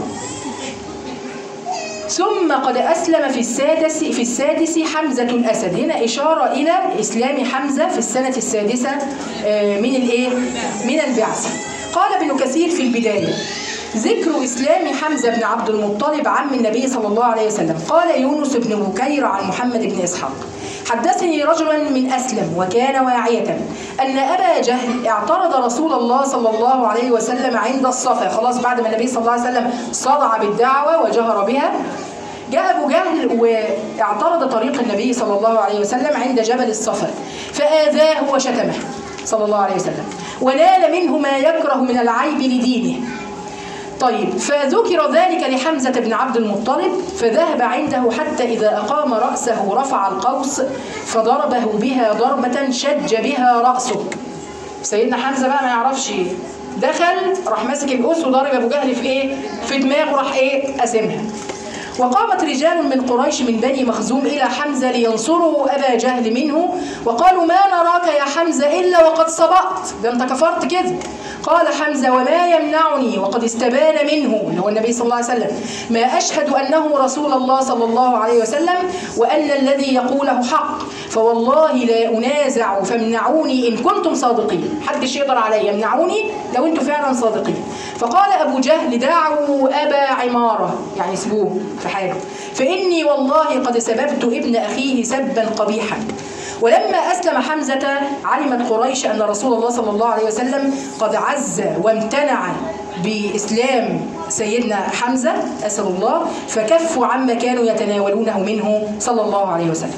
ثم قد أسلم في السادس في السادس حمزة الأسد هنا إشارة إلى إسلام حمزة في السنة السادسة آه، من الإيه؟ من البعثة قال ابن كثير في البداية ذكر إسلام حمزة بن عبد المطلب عم النبي صلى الله عليه وسلم قال يونس بن بكير عن محمد بن إسحاق حدثني رجلا من أسلم وكان واعية أن أبا جهل اعترض رسول الله صلى الله عليه وسلم عند الصفا خلاص بعد ما النبي صلى الله عليه وسلم صدع بالدعوة وجهر بها جاء أبو جهل واعترض طريق النبي صلى الله عليه وسلم عند جبل الصفا فآذاه وشتمه صلى الله عليه وسلم ونال منه ما يكره من العيب لدينه طيب فذكر ذلك لحمزة بن عبد المطلب فذهب عنده حتى إذا أقام رأسه رفع القوس فضربه بها ضربة شج بها رأسه سيدنا حمزة بقى ما يعرفش دخل راح ماسك القوس وضرب أبو جهل في إيه؟ في دماغه راح إيه؟ قاسمها وقامت رجال من قريش من بني مخزوم إلى حمزة لينصروا أبا جهل منه وقالوا ما نراك يا حمزة إلا وقد سبقت ده أنت كفرت كده قال حمزة وما يمنعني وقد استبان منه اللي هو النبي صلى الله عليه وسلم ما أشهد أنه رسول الله صلى الله عليه وسلم وأن الذي يقوله حق فوالله لا أنازع فامنعوني إن كنتم صادقين حدش يقدر علي يمنعوني لو أنتم فعلا صادقين فقال أبو جهل دعوا أبا عمارة يعني سبوه في حاله فإني والله قد سببت ابن أخيه سبا قبيحا ولما أسلم حمزة علمت قريش أن رسول الله صلى الله عليه وسلم قد عز وامتنع بإسلام سيدنا حمزة أسأل الله فكفوا عما كانوا يتناولونه منه صلى الله عليه وسلم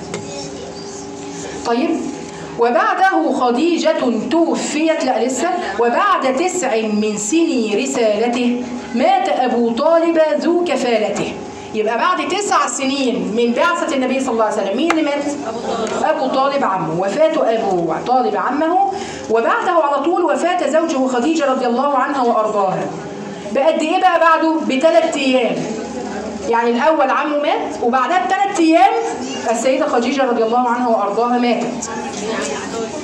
طيب وبعده خديجة توفيت لا لسه وبعد تسع من سني رسالته مات أبو طالب ذو كفالته يبقى بعد تسع سنين من بعثة النبي صلى الله عليه وسلم مين اللي مات؟ أبو طالب عمه وفاة أبو طالب عمه وبعده على طول وفاة زوجه خديجة رضي الله عنها وأرضاها بقد إيه بقى بعده؟ بثلاث أيام يعني الأول عمه مات وبعدها بثلاث أيام السيدة خديجة رضي الله عنها وأرضاها ماتت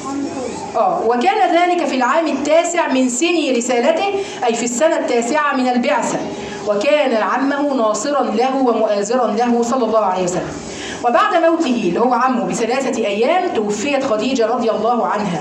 اه وكان ذلك في العام التاسع من سن رسالته أي في السنة التاسعة من البعثة وكان عمه ناصرا له ومؤازرا له صلى الله عليه وسلم وبعد موته اللي هو عمه بثلاثة أيام توفيت خديجة رضي الله عنها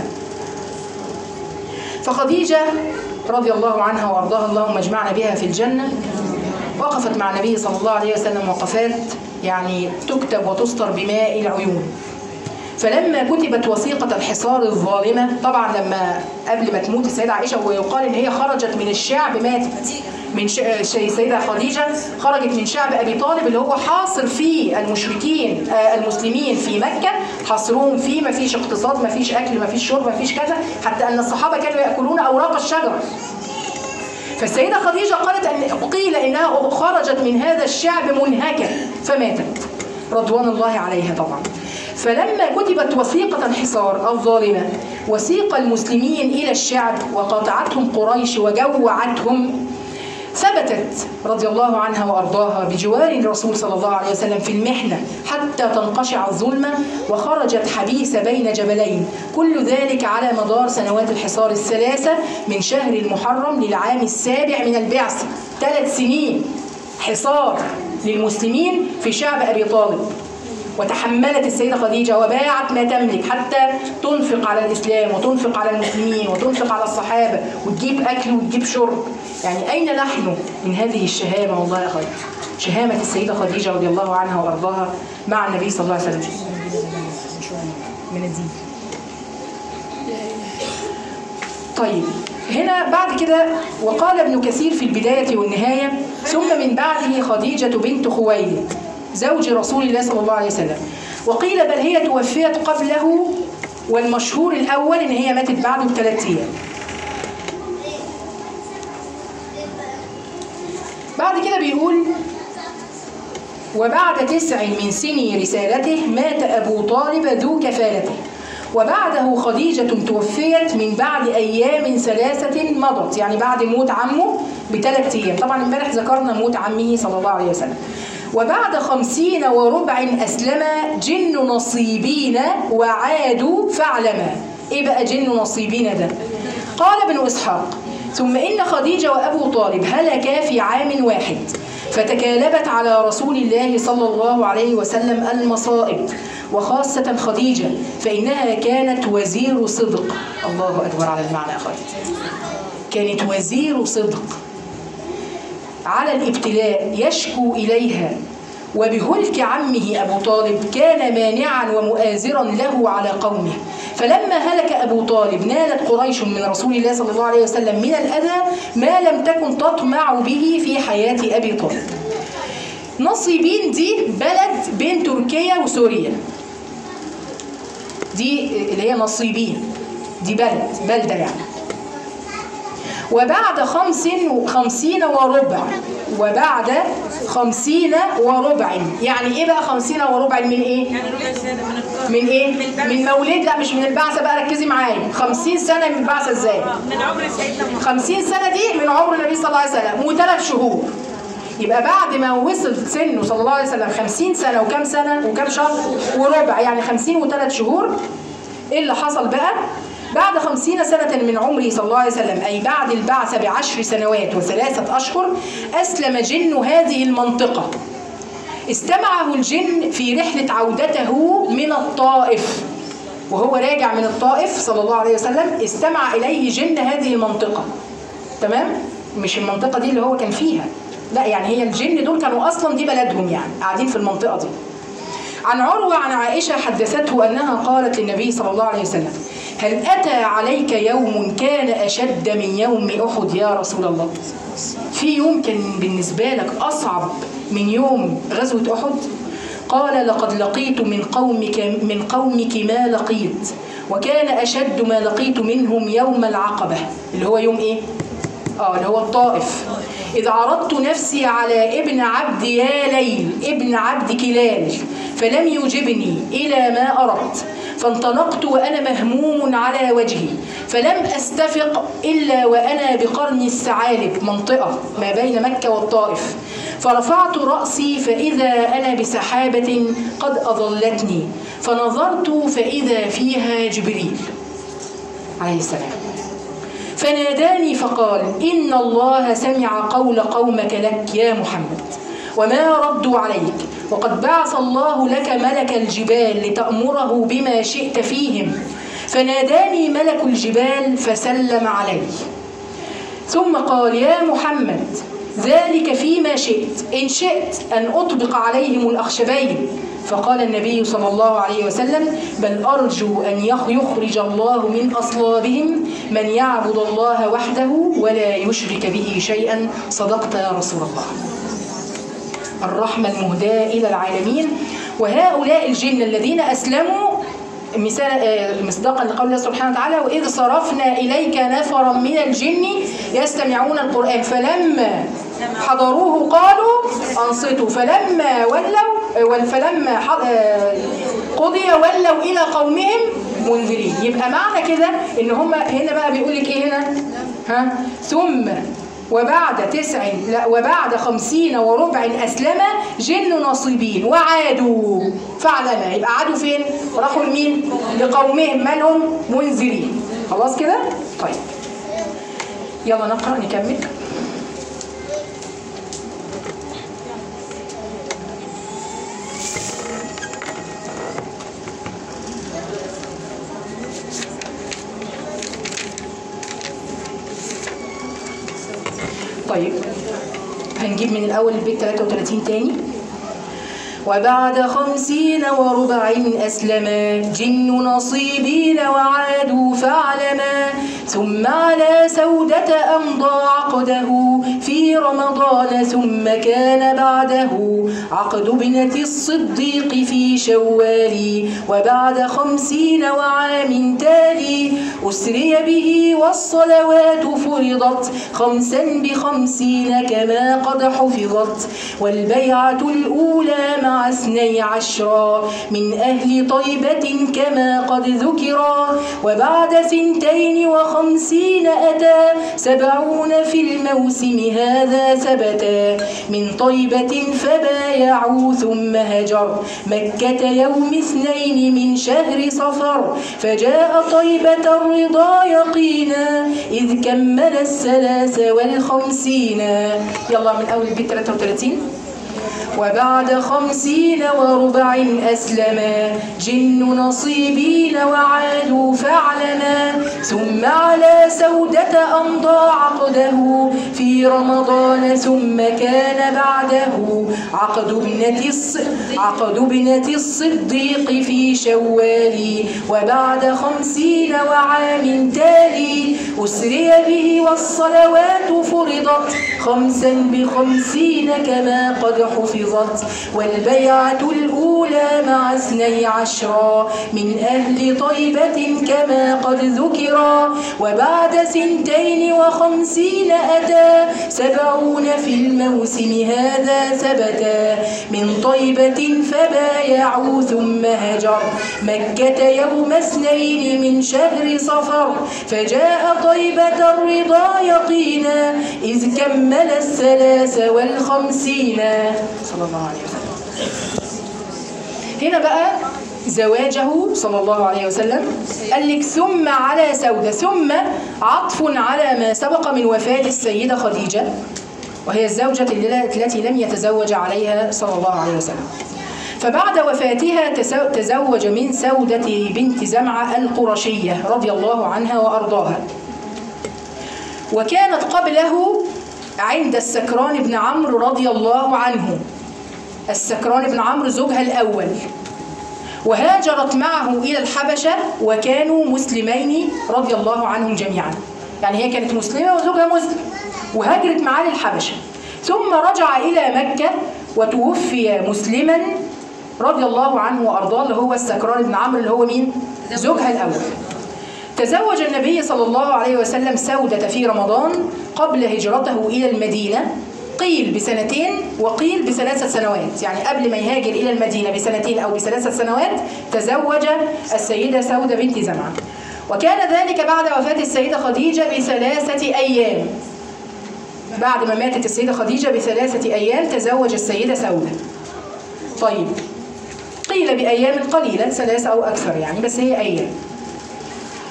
فخديجة رضي الله عنها وأرضاها اللهم اجمعنا بها في الجنة وقفت مع النبي صلى الله عليه وسلم وقفات يعني تكتب وتسطر بماء العيون فلما كتبت وثيقة الحصار الظالمة طبعا لما قبل ما تموت السيدة عائشة ويقال إن هي خرجت من الشعب ماتت من ش... ش- السيدة خديجة خرجت من شعب أبي طالب اللي هو حاصر فيه المشركين آه، المسلمين في مكة حاصرهم فيه ما فيش اقتصاد ما فيش أكل ما فيش شرب ما فيش كذا حتى أن الصحابة كانوا يأكلون أوراق الشجر فالسيدة خديجة قالت أن قيل إنها خرجت من هذا الشعب منهكة فماتت رضوان الله عليها طبعا فلما كتبت وثيقة الحصار الظالمة وثيق المسلمين إلى الشعب وقاطعتهم قريش وجوعتهم ثبتت رضي الله عنها وارضاها بجوار الرسول صلى الله عليه وسلم في المحنه حتى تنقشع الظلمه وخرجت حبيسه بين جبلين كل ذلك على مدار سنوات الحصار الثلاثه من شهر المحرم للعام السابع من البعثه ثلاث سنين حصار للمسلمين في شعب ابي طالب وتحملت السيدة خديجة وباعت ما تملك حتى تنفق على الإسلام وتنفق على المسلمين وتنفق على الصحابة وتجيب أكل وتجيب شرب يعني أين نحن من هذه الشهامة والله يا خير شهامة السيدة خديجة رضي الله عنها وأرضاها مع النبي صلى الله عليه وسلم من الدين طيب هنا بعد كده وقال ابن كثير في البداية والنهاية ثم من بعده خديجة بنت خويلد زوج رسول الله صلى الله عليه وسلم وقيل بل هي توفيت قبله والمشهور الأول إن هي ماتت بعده بثلاث أيام بعد كده بيقول وبعد تسع من سن رسالته مات أبو طالب ذو كفالته وبعده خديجة توفيت من بعد أيام ثلاثة مضت يعني بعد موت عمه بثلاث أيام طبعا امبارح ذكرنا موت عمه صلى الله عليه وسلم وبعد خمسين وربع أسلم جن نصيبين وعادوا فاعلما إيه بقى جن نصيبين ده قال ابن إسحاق ثم إن خديجة وأبو طالب هلكا في عام واحد فتكالبت على رسول الله صلى الله عليه وسلم المصائب وخاصة خديجة فإنها كانت وزير صدق الله أكبر على المعنى أخوات كانت وزير صدق على الابتلاء يشكو إليها وبهلك عمه أبو طالب كان مانعا ومؤازرا له على قومه فلما هلك أبو طالب نالت قريش من رسول الله صلى الله عليه وسلم من الأذى ما لم تكن تطمع به في حياة أبي طالب نصيبين دي بلد بين تركيا وسوريا دي اللي هي نصيبين دي بلد بلدة يعني وبعد خمس خمسين وربع وبعد خمسين وربع يعني ايه بقى خمسين وربع من ايه يعني ربع سنة من القرن من ايه البعث. من مولد لا مش من البعثة بقى ركزي معايا خمسين سنة من البعثة ازاي من عمر سيدنا محمد خمسين سنة دي من عمر النبي صلى الله عليه وسلم وثلاث شهور يبقى بعد ما وصل سنه صلى الله عليه وسلم خمسين سنة وكم سنة وكم شهر وربع يعني خمسين وثلاث شهور ايه اللي حصل بقى بعد خمسين سنة من عمره صلى الله عليه وسلم أي بعد البعث بعشر سنوات وثلاثة أشهر أسلم جن هذه المنطقة استمعه الجن في رحلة عودته من الطائف وهو راجع من الطائف صلى الله عليه وسلم استمع إليه جن هذه المنطقة تمام مش المنطقة دي اللي هو كان فيها لا يعني هي الجن دول كانوا أصلا دي بلدهم يعني قاعدين في المنطقة دي عن عروة عن عائشة حدثته أنها قالت للنبي صلى الله عليه وسلم هل أتى عليك يوم كان أشد من يوم أحد يا رسول الله في يوم كان بالنسبة لك أصعب من يوم غزوة أحد قال لقد لقيت من قومك من قومك ما لقيت وكان أشد ما لقيت منهم يوم العقبة اللي هو يوم إيه؟ اه اللي هو الطائف إذ عرضت نفسي على ابن عبد يا ليل ابن عبد كلال فلم يجبني إلى ما أردت فانطلقت وأنا مهموم على وجهي فلم أستفق إلا وأنا بقرن الثعالب منطقة ما بين مكة والطائف فرفعت رأسي فإذا أنا بسحابة قد أظلتني فنظرت فإذا فيها جبريل عليه السلام فناداني فقال إن الله سمع قول قومك لك يا محمد وما ردوا عليك وقد بعث الله لك ملك الجبال لتأمره بما شئت فيهم فناداني ملك الجبال فسلم علي ثم قال يا محمد ذلك فيما شئت إن شئت أن أطبق عليهم الأخشبين فقال النبي صلى الله عليه وسلم بل أرجو أن يخ- يخرج الله من أصلابهم من يعبد الله وحده ولا يشرك به شيئا صدقت يا رسول الله الرحمة المهداة إلى العالمين وهؤلاء الجن الذين أسلموا مثال آه، مصداقا لقول الله سبحانه وتعالى وإذ صرفنا إليك نفرا من الجن يستمعون القرآن فلما حضروه قالوا أنصتوا فلما ولوا آه، فلما ح- آه، قضي ولوا إلى قومهم منذرين يبقى معنى كده إن هم هنا بقى بيقول لك إيه هنا ها ثم وبعد تسع لا وبعد خمسين وربع أسلم جن نصيبين وعادوا فعلنا يبقى عادوا فين؟ راحوا لمين؟ لقومهم من هم منذرين خلاص كده؟ طيب يلا نقرأ نكمل طيب هنجيب من الأول البيت 33 تاني وبعد خمسين وربع أسلما جن نصيبين وعادوا فعلما ثم على سودة أمضى عقده في رمضان ثم كان بعده عقد ابنة الصديق في شوال وبعد خمسين وعام تالي أسري به والصلوات فرضت خمسا بخمسين كما قد حفظت والبيعة الأولى مع اثني عشرا من أهل طيبة كما قد ذكرا وبعد ثنتين وخمسين أتى سبعون في الموسم هذا ثبتا من طيبة فبايعوا ثم هجر مكة يوم اثنين من شهر صفر فجاء طيبة الرضا يقينا إذ كمل الثلاث والخمسين يلا من أول البيت 33 وبعد خمسين وربع أسلما جن نصيبين وعادوا فعلنا ثم على سودة أمضى عقده في رمضان ثم كان بعده عقد ابنة الص... عقد ابنة الصديق في شوال وبعد خمسين وعام تالي أسري به والصلوات فرضت خمسا بخمسين كما قد حفظت والبيعة الأولى مع اثني عشرا من أهل طيبة كما قد ذكرا وبعد سنتين وخمسين أتى سبعون في الموسم هذا ثبتا من طيبة فبايعوا ثم هجر مكة يوم اثنين من شهر صفر فجاء طيبة الرضا يقينا إذ كمل الثلاث والخمسين صلى الله عليه وسلم هنا بقى زواجه صلى الله عليه وسلم قال لك ثم على سودة ثم عطف على ما سبق من وفاة السيدة خديجة وهي الزوجة الل- التي لم يتزوج عليها صلى الله عليه وسلم فبعد وفاتها تسو- تزوج من سودة بنت زمعة القرشية رضي الله عنها وأرضاها وكانت قبله عند السكران بن عمرو رضي الله عنه السكران بن عمرو زوجها الأول وهاجرت معه إلى الحبشة وكانوا مسلمين رضي الله عنهم جميعا يعني هي كانت مسلمة وزوجها مسلم وهاجرت معاه للحبشة ثم رجع إلى مكة وتوفي مسلما رضي الله عنه وأرضاه اللي هو السكران بن عمرو اللي هو مين؟ زوجها الأول تزوج النبي صلى الله عليه وسلم سودة في رمضان قبل هجرته إلى المدينة قيل بسنتين وقيل بثلاثة سنوات يعني قبل ما يهاجر إلى المدينة بسنتين أو بثلاثة سنوات تزوج السيدة سودة بنت زمعة وكان ذلك بعد وفاة السيدة خديجة بثلاثة أيام بعد ما ماتت السيدة خديجة بثلاثة أيام تزوج السيدة سودة طيب قيل بأيام قليلة ثلاثة أو أكثر يعني بس هي أيام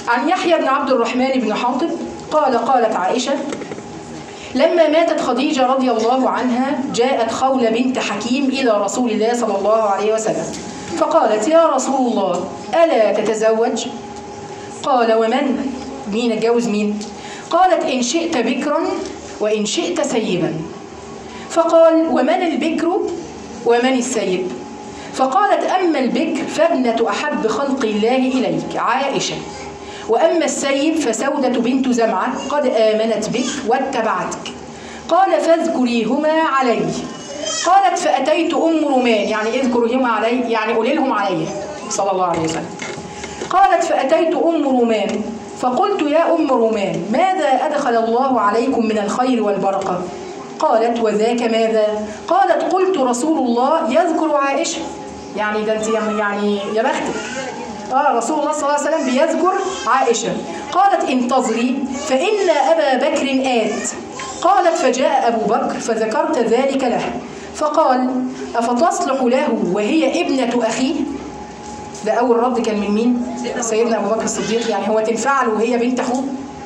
عن يحيى بن عبد الرحمن بن حاطب قال قالت عائشة لما ماتت خديجة رضي الله عنها جاءت خولة بنت حكيم إلى رسول الله صلى الله عليه وسلم فقالت يا رسول الله ألا تتزوج قال ومن مين اتجوز مين قالت إن شئت بكرا وإن شئت سيبا فقال ومن البكر ومن السيب فقالت أما البكر فابنة أحب خلق الله إليك عائشة وأما السيب فسودة بنت زمعة قد آمنت بك واتبعتك قال فاذكريهما علي قالت فأتيت أم رومان يعني اذكريهما علي يعني قولي لهم علي صلى الله عليه وسلم قالت فأتيت أم رومان فقلت يا أم رومان ماذا أدخل الله عليكم من الخير والبركة قالت وذاك ماذا قالت قلت رسول الله يذكر عائشة يعني ده انت يعني يا بختك اه رسول الله صلى الله عليه وسلم بيذكر عائشة قالت انتظري فإن أبا بكر آت قالت فجاء أبو بكر فذكرت ذلك له فقال أفتصلح له وهي ابنة أخيه ده أول رد كان من مين؟ سيدنا أبو بكر الصديق يعني هو تنفع له وهي بنت أخوه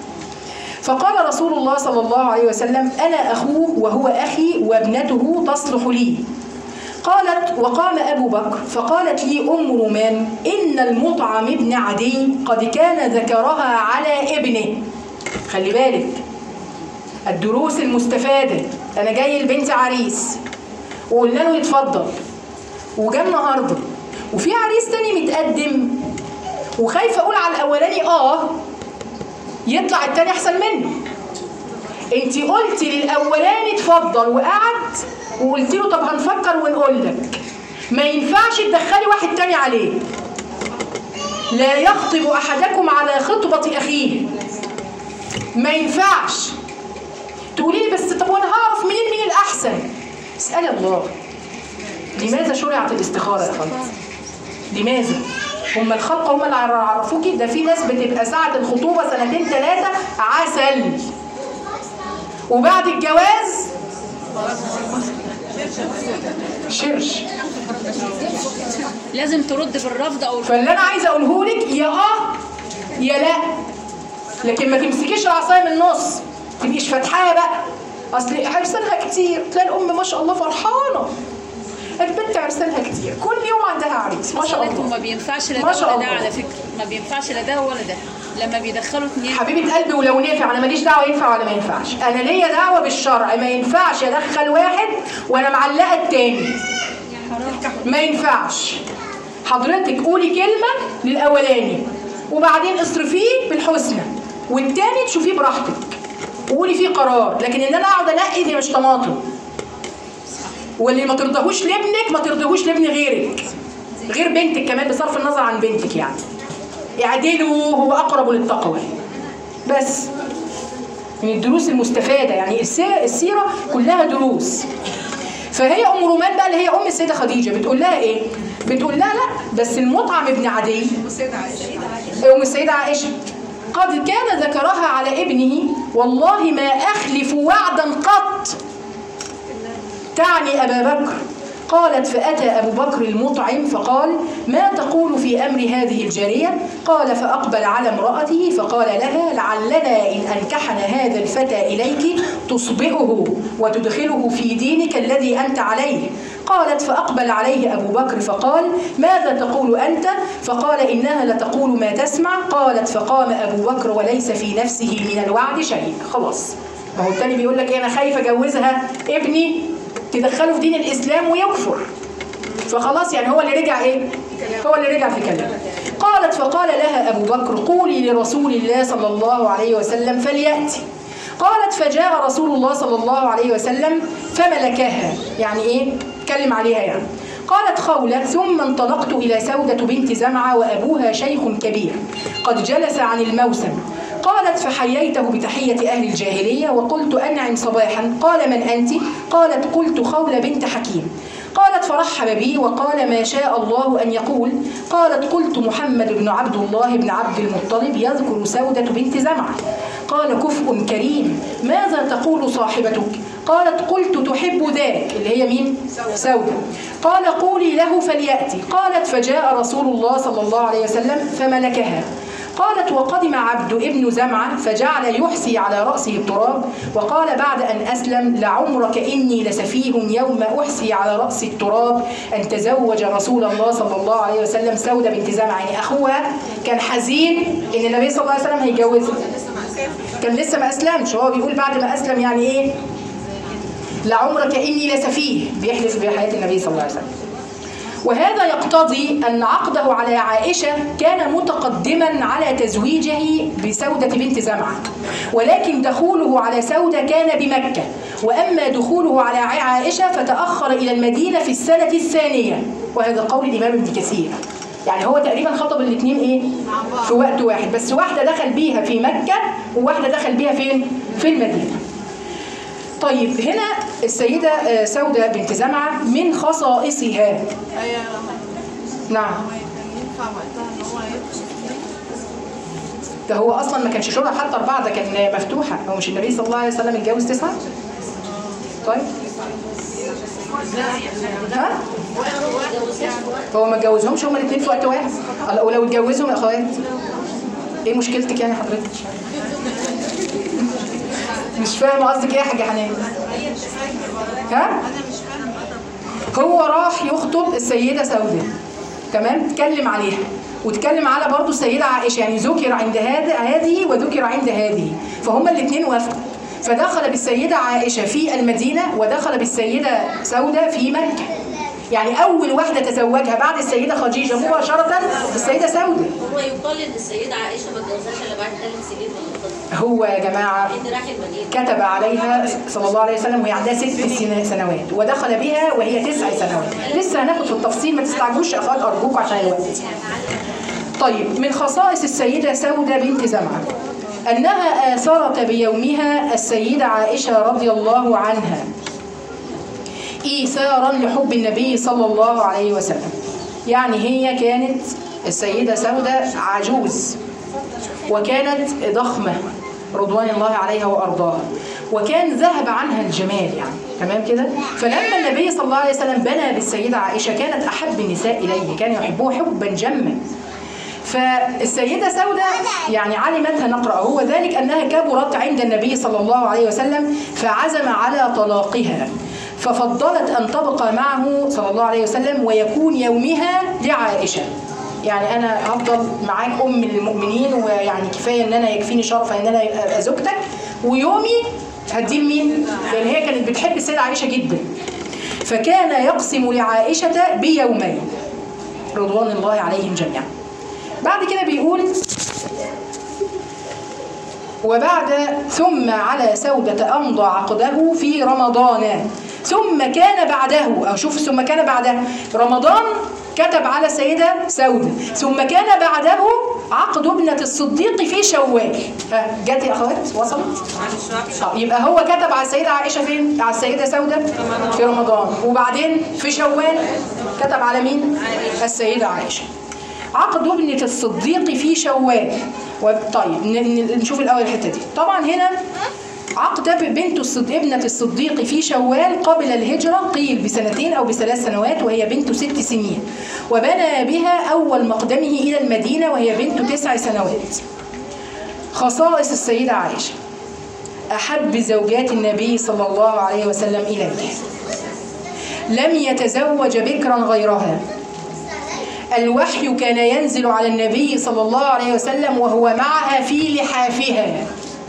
فقال رسول الله صلى الله عليه وسلم أنا أخوه وهو أخي وابنته تصلح لي قالت وقام أبو بكر فقالت لي أم رومان إن المطعم ابن عدي قد كان ذكرها على ابنه خلي بالك الدروس المستفادة أنا جاي لبنت عريس وقلنا له يتفضل وجا النهارده وفي عريس تاني متقدم وخايفه اقول على الاولاني اه يطلع التاني احسن منه انت قلتي للاولاني اتفضل وقعد وقلت له طب هنفكر ونقول لك ما ينفعش تدخلي واحد تاني عليه لا يخطب احدكم على خطبه اخيه ما ينفعش تقولي لي بس طب وانا هعرف منين مين الاحسن اسالي الله لماذا شرعت الاستخاره يا خالد لماذا هم الخلق هم اللي عرفوكي ده في ناس بتبقى ساعة الخطوبة سنتين ثلاثة عسل وبعد الجواز شرش لازم ترد بالرفض او فاللي انا عايزه اقوله لك يا اه يا لا لكن ما تمسكيش العصايه من النص تبقيش فاتحاها بقى اصل عرسانها كتير تلاقي الام ما شاء الله فرحانه البنت عرسانها كتير كل يوم عندها عريس ما شاء حصلت الله وما بينفعش لا ما ده شاء ولا ده الله. على فكره ما بينفعش لا ده ولا ده لما بيدخلوا اتنين حبيبه قلبي ولو نافع انا ماليش دعوه ينفع ولا ما ينفعش انا ليا دعوه بالشرع ما ينفعش ادخل واحد وانا معلقه التاني ما ينفعش حضرتك قولي كلمه للاولاني وبعدين اصرفيه بالحسنى والتاني تشوفيه براحتك وقولي فيه قرار لكن ان انا اقعد انقي دي مش طماطم واللي ما ترضاهوش لابنك ما ترضاهوش لابن غيرك غير بنتك كمان بصرف النظر عن بنتك يعني اعدلوا هو اقرب للتقوى بس من الدروس المستفاده يعني السي- السيره كلها دروس فهي ام رومان بقى اللي هي ام السيده خديجه بتقول لها ايه بتقول لها لا بس المطعم ابن عدي والسيدة عائشة ام السيده عائشه قد كان ذكرها على ابنه والله ما اخلف وعدا قط تعني أبا بكر قالت فأتى أبو بكر المطعم فقال ما تقول في أمر هذه الجارية قال فأقبل على امرأته فقال لها لعلنا إن أنكحنا هذا الفتى إليك تصبئه وتدخله في دينك الذي أنت عليه قالت فأقبل عليه أبو بكر فقال ماذا تقول أنت فقال إنها لتقول ما تسمع قالت فقام أبو بكر وليس في نفسه من الوعد شيء خلاص ما هو التاني بيقول لك إيه انا خايف اجوزها ابني تدخله في دين الاسلام ويكفر فخلاص يعني هو اللي رجع ايه هو اللي رجع في كلامه قالت فقال لها ابو بكر قولي لرسول الله صلى الله عليه وسلم فلياتي قالت فجاء رسول الله صلى الله عليه وسلم فملكها يعني ايه اتكلم عليها يعني قالت خولة ثم انطلقت إلى سودة بنت زمعة وأبوها شيخ كبير قد جلس عن الموسم قالت فحييته بتحية أهل الجاهلية وقلت أنعم صباحا قال من أنت؟ قالت قلت خولة بنت حكيم قالت فرحب بي وقال ما شاء الله أن يقول قالت قلت محمد بن عبد الله بن عبد المطلب يذكر سودة بنت زمعة قال كفء كريم ماذا تقول صاحبتك قالت قلت تحب ذاك اللي هي مين سودة قال قولي له فليأتي قالت فجاء رسول الله صلى الله عليه وسلم فملكها قالت وقدم عبد ابن زمعة فجعل يحسي على رأسه التراب وقال بعد أن أسلم لعمرك إني لسفيه يوم أحسي على رأس التراب أن تزوج رسول الله صلى الله عليه وسلم سودة بنت زمعة يعني أخوها كان حزين إن النبي صلى الله عليه وسلم هيجوزها كان لسه ما أسلمش هو بيقول بعد ما أسلم يعني إيه لعمرك إني لسفيه بيحلف بحياة النبي صلى الله عليه وسلم وهذا يقتضي أن عقده على عائشة كان متقدما على تزويجه بسودة بنت زمعة ولكن دخوله على سودة كان بمكة وأما دخوله على عائشة فتأخر إلى المدينة في السنة الثانية وهذا قول الإمام ابن كثير يعني هو تقريبا خطب الاثنين ايه في وقت واحد بس واحدة دخل بيها في مكة وواحدة دخل بيها فين في المدينة طيب هنا السيدة آه، سودة بنت زمعة من خصائصها ايوه نعم ينفع وقتها ان هو ده هو اصلا ما كانش شرع حتى اربعه ده كان مفتوحه هو مش النبي صلى الله عليه وسلم اتجوز تسعه؟ طيب ها؟ هو ما اتجوزهمش هما الاثنين في وقت واحد الله، ولو اتجوزهم يا اخوات ايه مشكلتك يعني حضرتك؟ مش فاهمه قصدك ايه يا حاجه حنان؟ ها؟ هو راح يخطب السيدة سوداء تمام اتكلم عليها واتكلم على برضو السيدة عائشة يعني ذكر عند هذا هذه وذكر عند هذه فهما الاثنين وافقوا فدخل بالسيدة عائشة في المدينة ودخل بالسيدة سوداء في مكة يعني أول واحدة تزوجها بعد السيدة خديجة مباشرة السيدة سوداء هو يقال ان السيده عائشه ما اتجوزهاش الا بعد ثلاث سنين من الخطبه هو يا جماعة لان راح المدينه كتب عليها صلى الله عليه وسلم وهي عندها ست سن- سنوات ودخل بها وهي تسع سنوات لسه هناخد في التفصيل ما تستعجلوش يا اخوات ارجوكم عشان الوقت طيب من خصائص السيدة سودة بنت زمعة أنها آثرت بيومها السيدة عائشة رضي الله عنها إيثارا لحب النبي صلى الله عليه وسلم يعني هي كانت السيدة سودة عجوز وكانت ضخمة رضوان الله عليها وأرضاها وكان ذهب عنها الجمال يعني تمام كده فلما النبي صلى الله عليه وسلم بنى بالسيدة عائشة كانت أحب النساء إليه كان يحبوها حبا جما فالسيدة سودة يعني علمتها نقرأه وذلك أنها كبرت عند النبي صلى الله عليه وسلم فعزم على طلاقها ففضلت أن تبقى معه صلى الله عليه وسلم ويكون يومها لعائشة يعني أنا هفضل معاك أم المؤمنين ويعني كفاية إن أنا يكفيني شرفا إن أنا أبقى زوجتك ويومي هديه لمين؟ لأن هي كانت بتحب السيدة عائشة جدا فكان يقسم لعائشة بيومين رضوان الله عليهم جميعا بعد كده بيقول وبعد ثم على سودة أمضى عقده في رمضان ثم كان بعده أو شوف ثم كان بعده رمضان كتب على السيدة سودة ثم كان بعده عقد ابنة الصديق في شوال ها جت يا أخوات وصلت؟ آه، يبقى هو كتب على السيدة عائشة فين؟ على السيدة سودة في رمضان وبعدين في شوال كتب على مين؟ السيدة عائشة عقد ابنة الصديق في شوال و- طيب ن- ن- نشوف الأول الحتة دي طبعا هنا عقد بنت الصد... ابنة الصديق في شوال قبل الهجرة قيل بسنتين أو بثلاث سنوات وهي بنت ست سنين وبنى بها أول مقدمه إلى المدينة وهي بنت تسع سنوات خصائص السيدة عائشة أحب زوجات النبي صلى الله عليه وسلم إليه لم يتزوج بكرا غيرها الوحي كان ينزل على النبي صلى الله عليه وسلم وهو معها في لحافها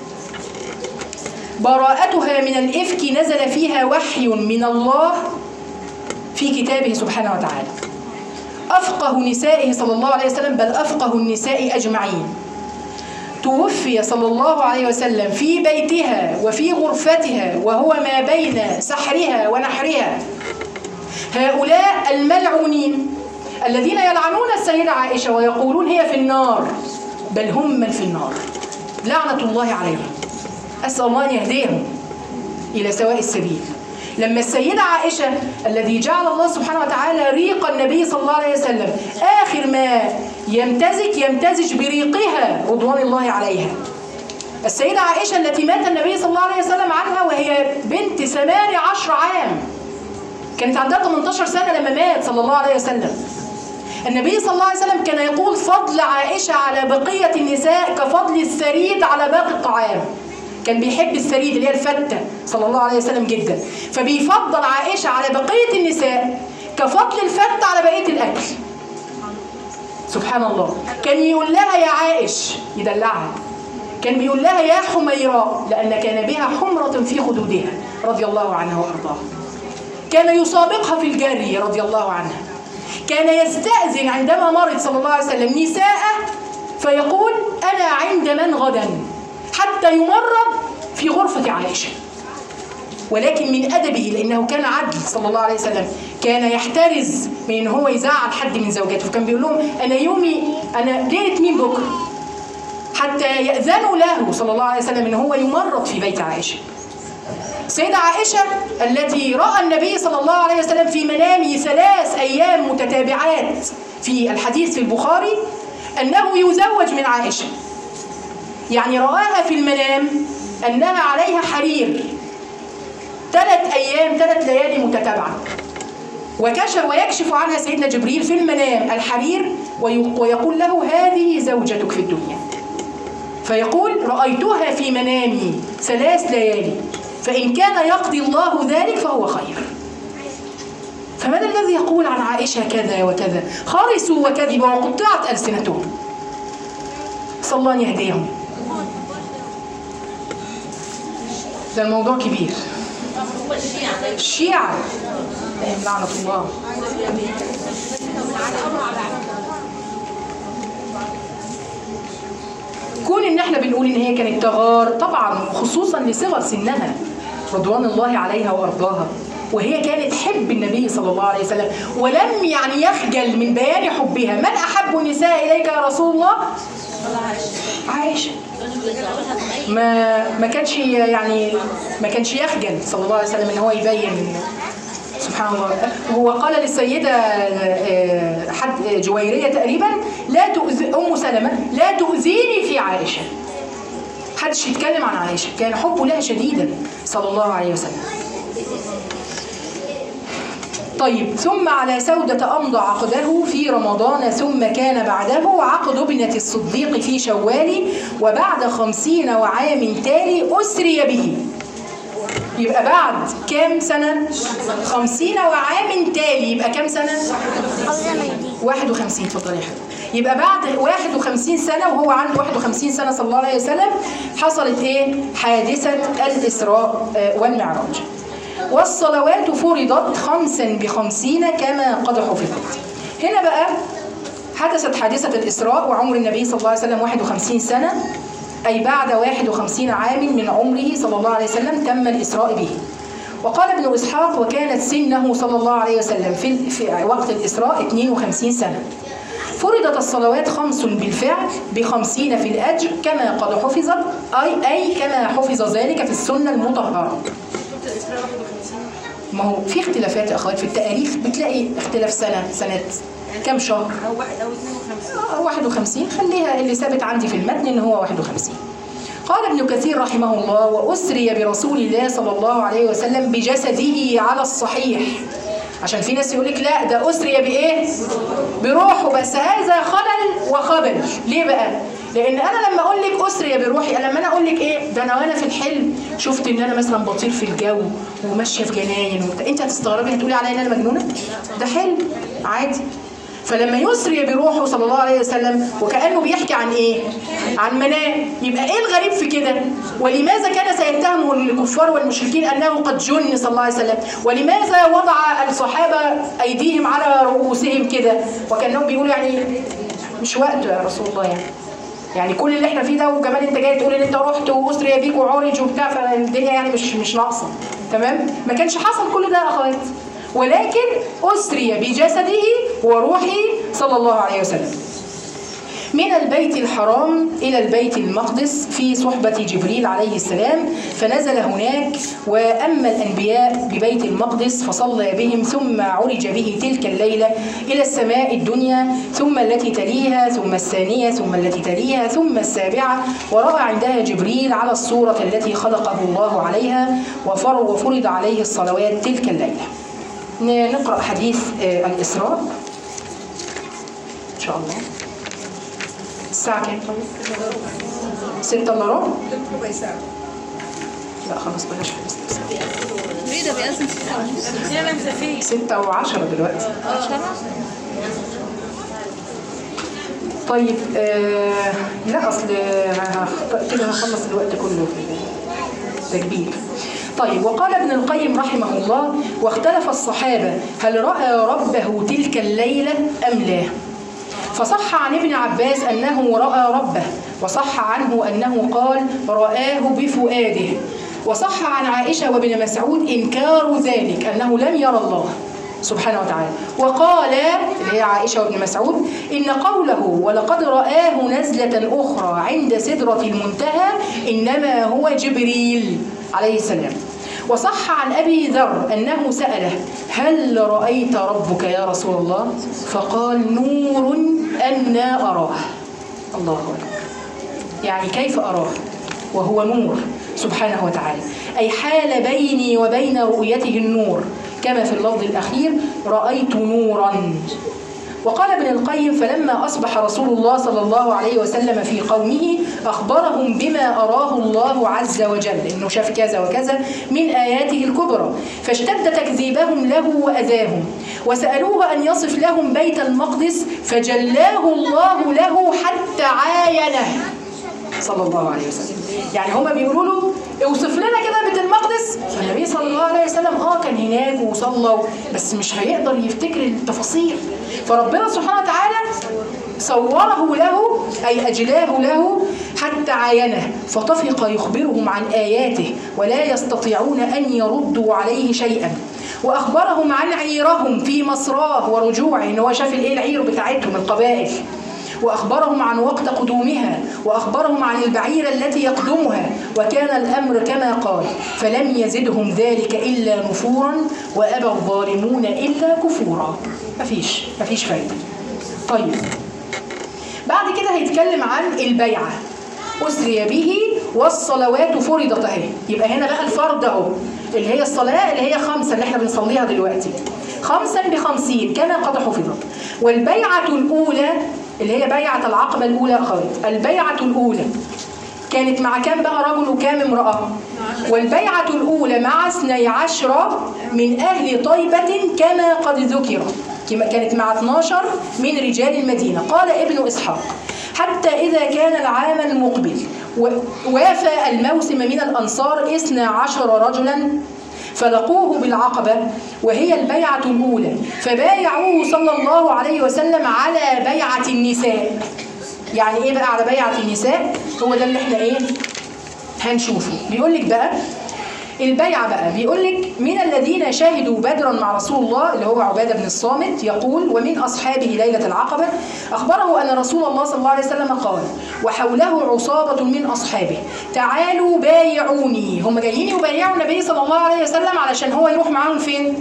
براءتها من الإفك نزل فيها وحي من الله في كتابه سبحانه وتعالى أفقه نسائه صلى الله عليه وسلم بل أفقه النساء أجمعين توفي صلى الله عليه وسلم في بيتها وفي غرفتها وهو ما بين سحرها ونحرها هؤلاء الملعونين الذين يلعنون السيدة عائشة ويقولون هي في النار بل هم من في النار لعنة الله عليهم أسأل الله أن يهديهم إلى سواء السبيل لما السيدة عائشة الذي جعل الله سبحانه وتعالى ريق النبي صلى الله عليه وسلم آخر ما يمتزج يمتزج بريقها رضوان الله عليها السيدة عائشة التي مات النبي صلى الله عليه وسلم عنها وهي بنت ثمان عشر عام كانت عندها 18 سنة لما مات صلى الله عليه وسلم النبي صلى الله عليه وسلم كان يقول فضل عائشة على بقية النساء كفضل الثريد على باقي الطعام كان بيحب الثريد اللي هي الفتة صلى الله عليه وسلم جدا فبيفضل عائشة على بقية النساء كفضل الفتة على بقية الأكل سبحان الله كان يقول لها يا عائش يدلعها كان بيقول لها يا حميراء لأن كان بها حمرة في خدودها رضي الله عنها وأرضاها كان يسابقها في الجري رضي الله عنها كان يستأذن عندما مرض صلى الله عليه وسلم نساء فيقول أنا عند من غدا حتى يمرض في غرفة عائشة ولكن من أدبه لأنه كان عدل صلى الله عليه وسلم كان يحترز من إن هو يزعل حد من زوجاته فكان بيقول لهم أنا يومي أنا ليلة مين بكرة حتى يأذنوا له صلى الله عليه وسلم إن هو يمرض في بيت عائشة سيدة عائشة التي رأى النبي صلى الله عليه وسلم في منامه ثلاث أيام متتابعات في الحديث في البخاري أنه يزوج من عائشة يعني رآها في المنام أنها عليها حرير ثلاث أيام ثلاث ليالي متتابعة وكشف ويكشف عنها سيدنا جبريل في المنام الحرير وي- ويقول له هذه زوجتك في الدنيا فيقول رأيتها في منامي ثلاث ليالي فإن كان يقضي الله ذلك فهو خير فمن الذي يقول عن عائشة كذا وكذا خرسوا وكذبوا وقطعت ألسنتهم صلى الله أن يهديهم ده الموضوع كبير هو الشيعة ده الشيعة لعنة الله كون ان احنا بنقول ان هي كانت تغار طبعا خصوصا لصغر سنها رضوان الله عليها وارضاها وهي كانت حب النبي صلى الله عليه وسلم ولم يعني يخجل من بيان حبها من احب النساء اليك يا رسول الله عائشه كانوا بيزعوا لها بأي ما ما كانش يعني ما كانش يخجل صلى الله عليه وسلم ان هو يبين سبحان الله هو قال للسيده آه، حد جويريه تقريبا لا تؤذي ام سلمه لا تؤذيني في عائشه محدش يتكلم عن عائشه كان حبه لها شديدا صلى الله عليه وسلم طيب ثم على سودة أمضى عقده في رمضان ثم كان بعده عقد ابنة الصديق في شوال وبعد خمسين وعام تالي أسري به يبقى بعد كام سنة؟ خمسين وعام تالي يبقى كام سنة؟ 51 اتفضلي يا حبيبي يبقى بعد 51 سنة وهو عنده 51 سنة صلى الله عليه وسلم حصلت ايه؟ حادثة الإسراء آه، والمعراج والصلوات فرضت خمسا بخمسين كما قد حفظت هنا بقى حدثت حادثة الإسراء وعمر النبي صلى الله عليه وسلم 51 سنة أي بعد 51 عام من عمره صلى الله عليه وسلم تم الإسراء به وقال ابن إسحاق وكانت سنه صلى الله عليه وسلم في, في وقت الإسراء 52 سنة فرضت الصلوات خمس بالفعل بخمسين في الأجر كما قد حفظت أي, أي كما حفظ ذلك في السنة المطهرة ما هو في اختلافات يا اخوات في التاريخ بتلاقي اختلاف سنه سنه كم شهر او واحد او 52 آه، 51 خليها اللي ثابت عندي في المتن ان هو 51 قال ابن كثير رحمه الله وأسري برسول الله صلى الله عليه وسلم بجسده على الصحيح عشان في ناس يقول لك لا ده أسري بإيه؟ بروحه بس هذا خلل وخبل ليه بقى؟ لأن أنا لما أقول لك أسري بروحي لما أنا أقول لك إيه؟ ده أنا وأنا في الحلم شفت إن أنا مثلا بطير في الجو وماشية في جناين وبتاع أنت هتستغربي هتقولي عليا إن أنا مجنونة؟ ده حلم عادي فلما يسري بروحه صلى الله عليه وسلم وكأنه بيحكي عن ايه؟ عن منام يبقى ايه الغريب في كده؟ ولماذا كان سيتهم الكفار والمشركين انه قد جن صلى الله عليه وسلم؟ ولماذا وضع الصحابه ايديهم على رؤوسهم كده؟ وكانهم بيقولوا يعني مش وقته يا رسول الله يعني يعني كل اللي احنا فيه ده وكمان انت جاي تقول ان انت رحت واسري بيك وعرج وبتاع فالدنيا يعني مش مش ناقصه تمام؟ ما كانش حصل كل ده يا اخوات ولكن أسري بجسده وروحه صلى الله عليه وسلم من البيت الحرام إلى البيت المقدس في صحبة جبريل عليه السلام فنزل هناك وأما الأنبياء ببيت المقدس فصلى بهم ثم عرج به تلك الليلة إلى السماء الدنيا ثم التي تليها ثم الثانية ثم التي تليها ثم السابعة ورأى عندها جبريل على الصورة التي خلقه الله عليها وفر- وفرض عليه الصلوات تلك الليلة نقرأ حديث آه، الإسراء شاء الله الساعة كام طيب؟ ستة الا ربع؟ ربع ساعة لا خلاص بلاش حديث ايه ده بيأذن ستة ونص هي لمسة فيه ستة وعشرة دلوقتي طيب آه لا اصل هخ- كده هخلص الوقت كله في التكبير طيب وقال ابن القيم رحمه الله واختلف الصحابة هل رأى ربه تلك الليلة أم لا فصح عن ابن عباس أنه رأى ربه وصح عنه أنه قال رآه بفؤاده وصح عن عائشة وابن مسعود إنكار ذلك أنه لم يرى الله سبحانه وتعالى وقال اللي هي عائشة وابن مسعود إن قوله ولقد رآه نزلة أخرى عند سدرة المنتهى إنما هو جبريل عليه السلام وصح عن أبي ذر أنه سأله هل رأيت ربك يا رسول الله فقال نور أنا أراه الله أكبر يعني كيف أراه وهو نور سبحانه وتعالى أي حال بيني وبين رؤيته النور كما في اللفظ الأخير رأيت نورا وقال ابن القيم فلما أصبح رسول الله صلى الله عليه وسلم في قومه أخبرهم بما أراه الله عز وجل إنه شاف كذا وكذا من آياته الكبرى فاشتد تكذيبهم له وأذاهم وسألوه أن يصف لهم بيت المقدس فجلاه الله له حتى عاينه صلى الله عليه وسلم يعني هما بيقولوا له اوصف لنا كده بيت المقدس فالنبي صلى الله عليه وسلم اه كان هناك وصلى بس مش هيقدر يفتكر التفاصيل فربنا سبحانه وتعالى صوره له أي أجلاه له حتى عاينه فطفق يخبرهم عن آياته ولا يستطيعون أن يردوا عليه شيئا وأخبرهم عن عيرهم في مصراه ورجوعه إن هو شاف الإيه العير بتاعتهم القبائل وأخبرهم عن وقت قدومها وأخبرهم عن البعيرة التي يقدمها وكان الأمر كما قال فلم يزدهم ذلك إلا نفورا وأبى الظالمون إلا كفورا مفيش مفيش فايدة طيب بعد كده هيتكلم عن البيعة أسري به والصلوات فرضت أهي يبقى هنا بقى الفرض أهو اللي هي الصلاة اللي هي خمسة اللي احنا بنصليها دلوقتي خمسا بخمسين كما قد حفظت والبيعة الأولى اللي هي بيعة العقبة الأولى أخوات البيعة الأولى كانت مع كام بقى رجل وكام امرأة والبيعة الأولى مع اثني عشر من أهل طيبة كما قد ذكر كما كانت مع 12 من رجال المدينة قال ابن إسحاق حتى إذا كان العام المقبل و- وافى الموسم من الأنصار اثنى عشر رجلا فلقوه بالعقبة وهي البيعة الأولى فبايعوه صلى الله عليه وسلم على بيعة النساء يعني ايه بقى على بيعة النساء هو ده اللي احنا ايه هنشوفه بيقول لك بقى البيعة بقى بيقول لك من الذين شهدوا بدرا مع رسول الله اللي هو عبادة بن الصامت يقول ومن أصحابه ليلة العقبة أخبره أن رسول الله صلى الله عليه وسلم قال وحوله عصابة من أصحابه تعالوا بايعوني هم جايين يبايعوا النبي صلى الله عليه وسلم علشان هو يروح معاهم فين؟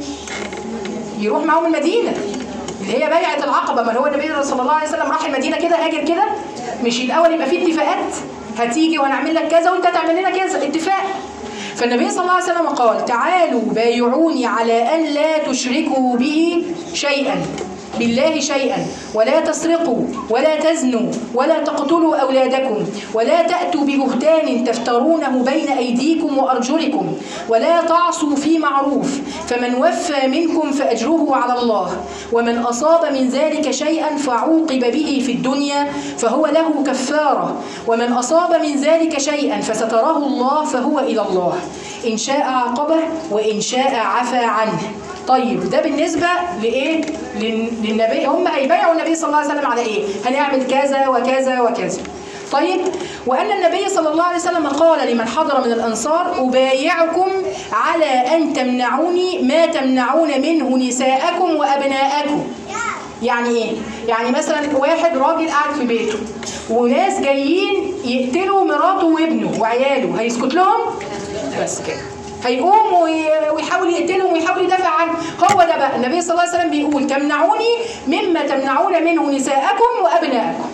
يروح معاهم المدينة اللي هي بيعة العقبة ما هو النبي صلى الله عليه وسلم راح المدينة كده هاجر كده مش الأول يبقى فيه اتفاقات هتيجي وهنعمل لك كذا وانت تعمل لنا كذا اتفاق فالنبي صلى الله عليه وسلم قال تعالوا بايعوني على أن لا تشركوا به شيئا بالله شيئا ولا تسرقوا ولا تزنوا ولا تقتلوا أولادكم ولا تأتوا ببهتان تفترونه بين أيديكم وأرجلكم ولا تعصوا في معروف فمن وفى منكم فأجره على الله ومن أصاب من ذلك شيئا فعوقب به في الدنيا فهو له كفارة ومن أصاب من ذلك شيئا فستره الله فهو إلى الله إن شاء عاقبه وإن شاء عفى عنه طيب ده بالنسبة لإيه؟ لل- للنبي هم هيبايعوا النبي صلى الله عليه وسلم على إيه؟ هنعمل كذا وكذا وكذا طيب وأن النبي صلى الله عليه وسلم قال لمن حضر من الأنصار أبايعكم على أن تمنعوني ما تمنعون منه نساءكم وأبناءكم يعني ايه؟ يعني مثلا واحد راجل قاعد في بيته وناس جايين يقتلوا مراته وابنه وعياله هيسكت لهم؟ بس كده هيقوم وي- ويحاول يقتلهم ويحاول يدافع عنه هو ده بقى النبي صلى الله عليه وسلم بيقول تمنعوني مما تمنعون منه نساءكم وابناءكم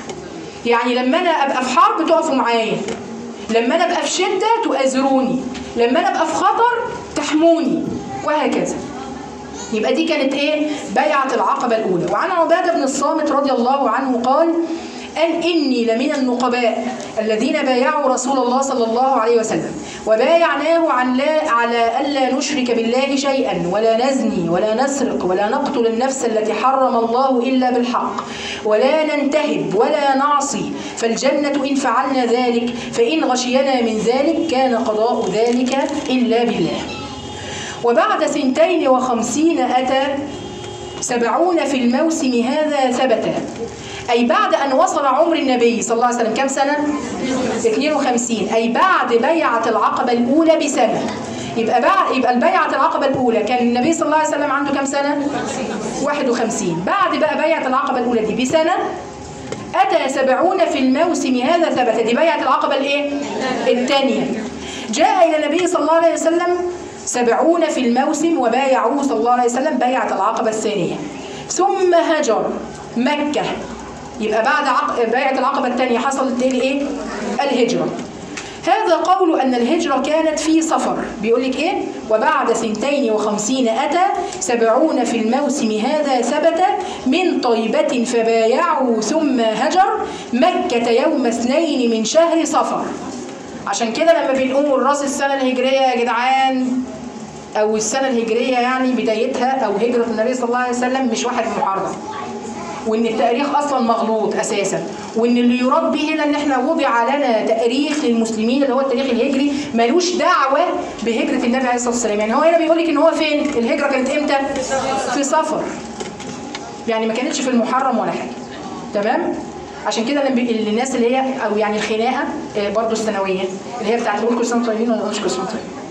يعني لما انا ابقى في حرب تقفوا معايا لما انا ابقى في شده تؤازروني لما انا ابقى في خطر تحموني وهكذا يبقى دي كانت ايه بيعه العقبه الاولى وعن عباده بن الصامت رضي الله عنه قال قال إني لمن النقباء الذين بايعوا رسول الله صلى الله عليه وسلم وبايعناه عن لا على ألا نشرك بالله شيئا ولا نزني ولا نسرق ولا نقتل النفس التي حرم الله إلا بالحق ولا ننتهب ولا نعصي فالجنة إن فعلنا ذلك فإن غشينا من ذلك كان قضاء ذلك إلا بالله وبعد سنتين وخمسين أتى سبعون في الموسم هذا ثبت أي بعد أن وصل عمر النبي صلى الله عليه وسلم كم سنة؟ 52 أي بعد بيعة العقبة الأولى بسنة يبقى بعد يبقى البيعة العقبة الأولى كان النبي صلى الله عليه وسلم عنده كم سنة؟ 51 بعد بقى بيعة العقبة الأولى دي بسنة أتى سبعون في الموسم هذا ثبت دي بيعة العقبة الإيه؟ الثانية جاء إلى النبي صلى الله عليه وسلم سبعون في الموسم وبايعوه صلى الله عليه وسلم بيعة العقبة الثانية ثم هجر مكة يبقى بعد عق... بيعة العقبة الثانية حصلت ايه ايه؟ الهجرة هذا قول أن الهجرة كانت في صفر بيقول لك إيه؟ وبعد سنتين وخمسين أتى سبعون في الموسم هذا ثبت من طيبة فبايعوا ثم هجر مكة يوم اثنين من شهر صفر عشان كده لما بنقول راس السنة الهجرية يا جدعان أو السنة الهجرية يعني بدايتها أو هجرة النبي صلى الله عليه وسلم مش واحد محرم وان التاريخ اصلا مغلوط اساسا وان اللي يراد به هنا ان احنا وضع لنا تاريخ للمسلمين اللي هو التاريخ الهجري ملوش دعوه بهجره النبي عليه الصلاه والسلام يعني هو هنا بيقول لك ان هو فين الهجره كانت امتى في صفر يعني ما كانتش في المحرم ولا حاجه تمام عشان كده لما بي- الناس اللي هي او يعني الخناقه آه، برضو السنويه اللي هي بتاعت نقول كل سنه وأنتم طيبين ولا ما نقولش كل سنه وأنتم طيبين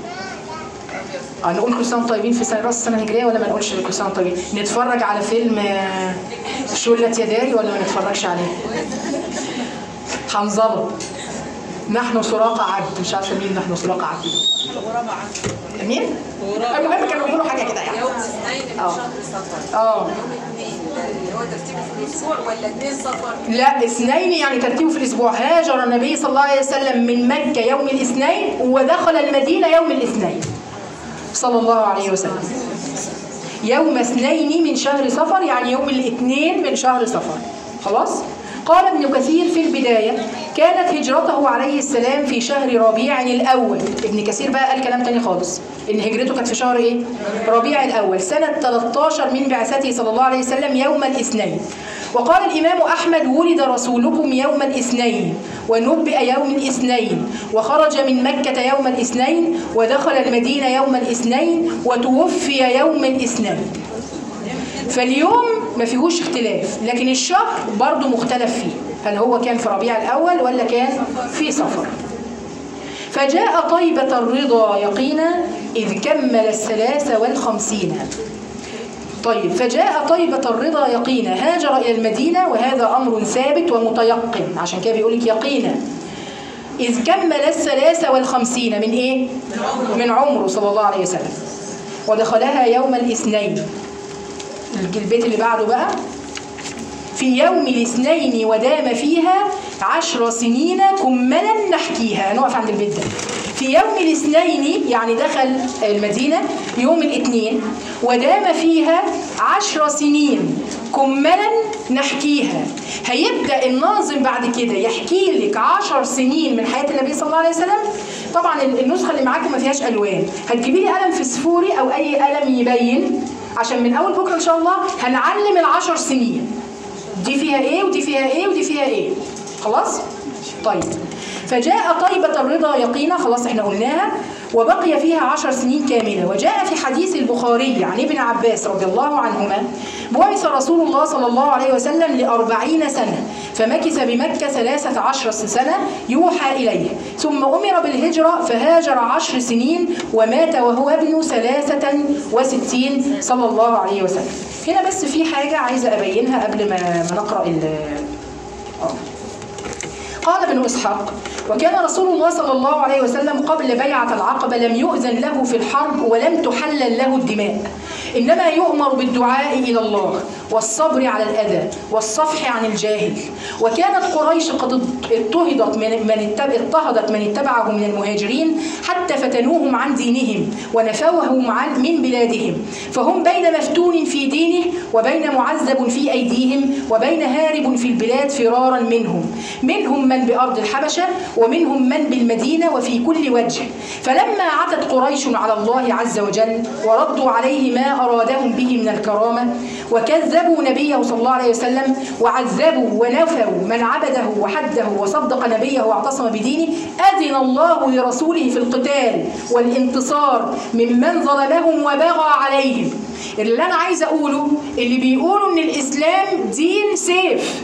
اه نقول كل سنه وأنتم طيبين في سنه راس السنه الهجريه ولا ما نقولش كل سنه وأنتم طيبين نتفرج على فيلم آه، شلت يداري ولا ما نتفرجش عليه حنظله نحن سراقة عبد مش عارفه مين نحن سراقة عبد مين؟ المهم كانوا بيقولوا حاجه كده يعني يوم اثنين من آه. شهر صفر اه اللي هو ترتيبه في الاسبوع ولا اثنين صفر لا اثنين يعني ترتيبه في الاسبوع هاجر النبي صلى الله عليه وسلم من مكه يوم الاثنين ودخل المدينه يوم الاثنين صلى الله عليه وسلم يوم اثنين من شهر صفر يعني يوم الاثنين من شهر صفر خلاص قال ابن كثير في البداية كانت هجرته عليه السلام في شهر ربيع الأول ابن كثير بقى قال كلام تاني خالص إن هجرته كانت في شهر إيه؟ ربيع الأول سنة 13 من بعثته صلى الله عليه وسلم يوم الاثنين وقال الإمام أحمد ولد رسولكم يوم الاثنين ونبئ يوم الاثنين وخرج من مكة يوم الاثنين ودخل المدينة يوم الاثنين وتوفي يوم الاثنين فاليوم ما فيهوش اختلاف لكن الشهر برضه مختلف فيه هل هو كان في ربيع الأول ولا كان في صفر فجاء طيبة الرضا يقينا إذ كمل الثلاث والخمسين طيب فجاء طيبة الرضا يقينا هاجر إلى المدينة وهذا أمر ثابت ومتيقن عشان كده بيقولك يقينا إذ كمل الثلاث والخمسين من إيه؟ من عمره صلى الله عليه وسلم ودخلها يوم الاثنين البيت اللي بعده بقى في يوم الاثنين ودام فيها عشر سنين كملا نحكيها نقف عند البيت ده في يوم الاثنين يعني دخل المدينة يوم الاثنين ودام فيها عشر سنين كملا نحكيها هيبدأ الناظم بعد كده يحكي لك عشر سنين من حياة النبي صلى الله عليه وسلم طبعا النسخة اللي معاكم ما فيهاش ألوان هتجيبي لي قلم فسفوري أو أي قلم يبين عشان من أول بكرة إن شاء الله هنعلم العشر سنين دي فيها ايه ودي فيها ايه ودي فيها ايه خلاص طيب فجاء طيبة الرضا يقينا خلاص احنا قلناها وبقي فيها عشر سنين كاملة وجاء في حديث البخاري عن ابن عباس رضي الله عنهما بعث رسول الله صلى الله عليه وسلم لأربعين سنة فمكث بمكة ثلاثة عشر سنة يوحى إليه ثم أمر بالهجرة فهاجر عشر سنين ومات وهو ابن ثلاثة وستين صلى الله عليه وسلم هنا بس في حاجة عايزة أبينها قبل ما ما نقرأ ال آه. قال ابن إسحاق وكان رسول الله صلى الله عليه وسلم قبل بيعة العقبة لم يؤذن له في الحرب ولم تحلل له الدماء إنما يؤمر بالدعاء إلى الله والصبر على الأذى والصفح عن الجاهل وكانت قريش قد اضطهدت من من اتبع اضطهدت من اتبعهم من المهاجرين حتى فتنوهم عن دينهم ونفوهم عن من بلادهم فهم بين مفتون في دينه وبين معذب في أيديهم وبين هارب في البلاد فرارا منهم منهم من بأرض الحبشة ومنهم من بالمدينة وفي كل وجه فلما عتت قريش على الله عز وجل وردوا عليه ما أرادهم به من الكرامة وكذبوا نبيه صلى الله عليه وسلم وعذبوا ونفوا من عبده وحده وصدق نبيه واعتصم بدينه أذن الله لرسوله في القتال والانتصار ممن ظلمهم وبغى عليهم اللي أنا عايزة أقوله اللي بيقولوا إن الإسلام دين سيف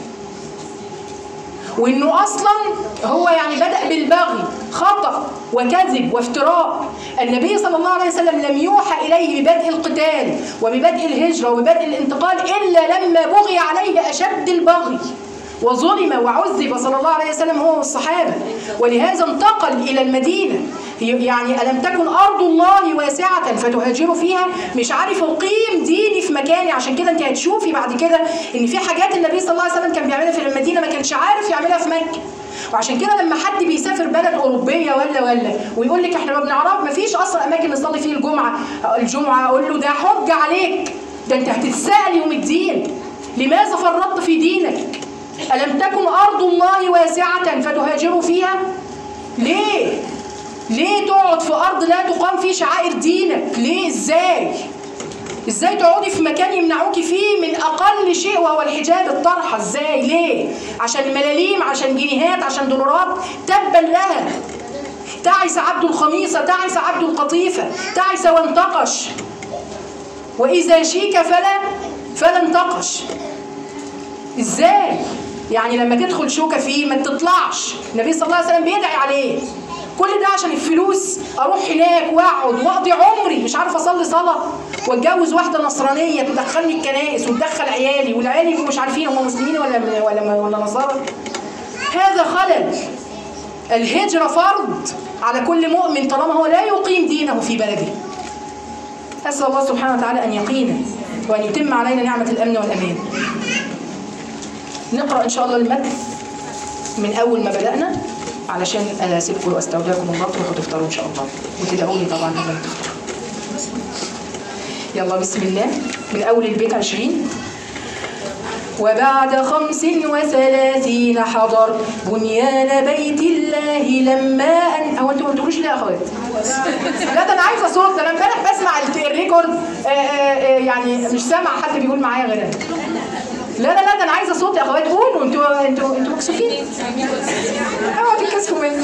وانه اصلا هو يعني بدا بالبغي خطا وكذب وافتراء النبي صلى الله عليه وسلم لم يوحى اليه ببدء القتال وببدء الهجره وببدء الانتقال الا لما بغي عليه اشد البغي وظلم وعذب صلى الله عليه وسلم هو والصحابه ولهذا انتقل الى المدينه يعني الم تكن ارض الله واسعه فتهاجروا فيها مش عارف اقيم ديني في مكاني عشان كده انت هتشوفي بعد كده ان في حاجات النبي صلى الله عليه وسلم كان بيعملها في المدينه ما كانش عارف يعملها في مكه وعشان كده لما حد بيسافر بلد اوروبيه ولا ولا ويقول لك احنا ما بنعرف ما فيش اصلا اماكن نصلي فيه الجمعه الجمعه اقول له ده حجه عليك ده انت هتتسال يوم الدين لماذا فرطت في دينك ألم تكن أرض الله واسعة فتهاجروا فيها؟ ليه؟ ليه تقعد في أرض لا تقام فيه شعائر دينك؟ ليه؟ إزاي؟ إزاي تقعدي في مكان يمنعوكي فيه من أقل شيء وهو الحجاب الطرحة؟ إزاي؟ ليه؟ عشان ملاليم، عشان جنيهات، عشان دولارات، تبا لها. تعس عبد الخميصة، تعس عبد القطيفة، تعس وانتقش. وإذا شيك فلا فلا انتقش. ازاي يعني لما تدخل شوكه فيه ما تطلعش النبي صلى الله عليه وسلم بيدعي عليه كل ده عشان الفلوس اروح هناك واقعد واقضي عمري مش عارفه اصلي صلاه واتجوز واحده نصرانيه تدخلني الكنائس وتدخل عيالي والعيال يبقوا مش عارفين هم مسلمين ولا ولا ولا نصارى هذا خلل الهجره فرض على كل مؤمن طالما هو لا يقيم دينه في بلده اسال الله سبحانه وتعالى ان يقينا وان يتم علينا نعمه الامن والامان نقرا ان شاء الله المتن من اول ما بدانا علشان اسيبكم واستودعكم الله تروحوا تفطروا ان شاء الله وتدعوا لي طبعا قبل ما تفطروا يلا بسم الله من اول البيت 20 وبعد خمس وثلاثين حضر بنيان بيت الله لما أن هو انتوا ما بتقولوش ليه يا اخوات؟ لا ده انا عايزه صوت ده انا امبارح بسمع الريكورد آه، آه، آه، يعني مش سامع حد بيقول معايا غير انا لا لا لا ده انا عايزه صوت يا اخوات قولوا انتوا انتوا انتوا مكسوفين اوعوا تتكسفوا مني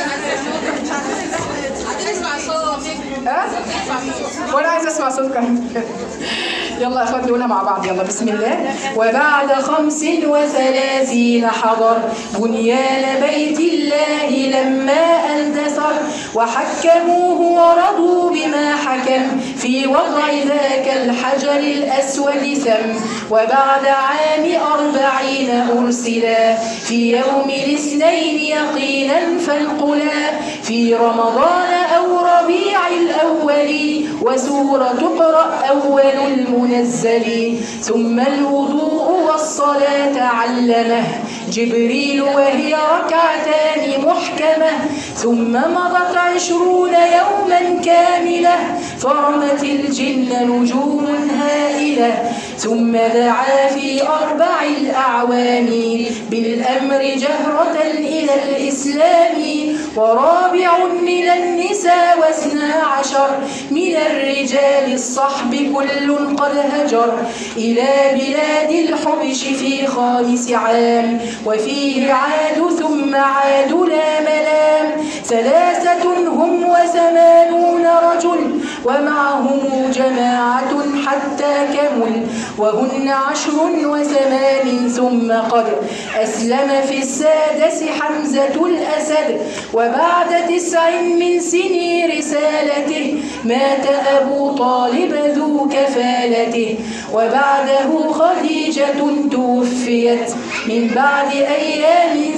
هتسمع صوت ها وانا عايزه اسمع صوت كمان يلا يا اخوات نقولها مع بعض يلا بسم الله وبعد خمس وثلاثين حضر بنيان بيت الله لما اندثر وحكموه ورضوا بما حكم في وضع ذاك الحجر الاسود ثم وبعد عام أربعين أرسلا في يوم الاثنين يقينا فانقلا في رمضان أو ربيع الأول وسورة تقرأ أول المنزل ثم الوضوء والصلاة علمه جبريل وهي ركعتان محكمة ثم مضت عشرون يوما كاملة فرمت الجن نجوم هائلة ثم دعا في أربع الأعوام بالأمر جهرة إلى الإسلام ورابع من النساء واثنا عشر من الرجال الصحب كل قد هجر إلى بلاد الحبش في خامس عام وفيه عاد ثم عاد لا ملام ثلاثة هم وثمانون رجل ومعهم جماعة حتى كمل وهن عشر وثمان ثم قد أسلم في السادس حمزة الأسد وبعد تسع من سني رسالته مات أبو طالب ذو كفالته وبعده خديجة توفيت من بعد أيام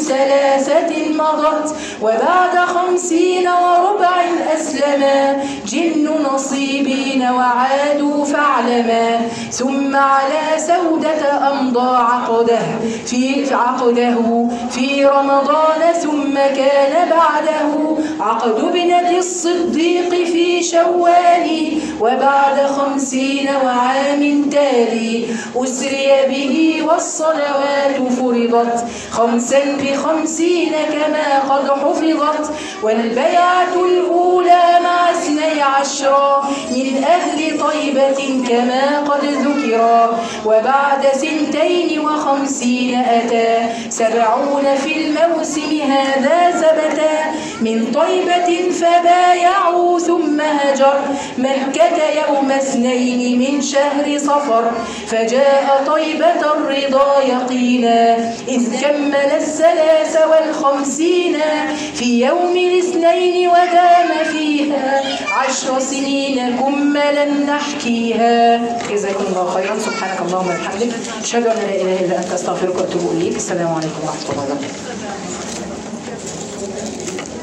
ثلاثة مضت وبعد خمسين وربع أسلما جن نصيبين وعادوا فاعلما ثم على سودة أمضى عقده في في عقده في رمضان ثم كان بعده عقد ابنة الصديق في شوال وبعد خمسين وعام تالي أسري به والصلوات فرضت خمسا بخمسين كما قد حفظت والبيعة الأولى مع اثني عشرا من أهل طيبة كما قد ذكرا وبعد سنتين وخمسين أتى سبعون في الموسم هذا ثبتا من طيبة فبايعوا ثم هجر مكة يوم اثنين من شهر صفر فجاء طيبة الرضا يقينا إذ كمل الثلاث والخمسين في يوم الاثنين ودام فيها عشر سنين كملا نحكيها جزاكم الله خيرا سبحانك اللهم وبحمدك أشهد أن لا إله إلا أنت أستغفرك وأتوب إليك السلام عليكم ورحمة الله وبركاته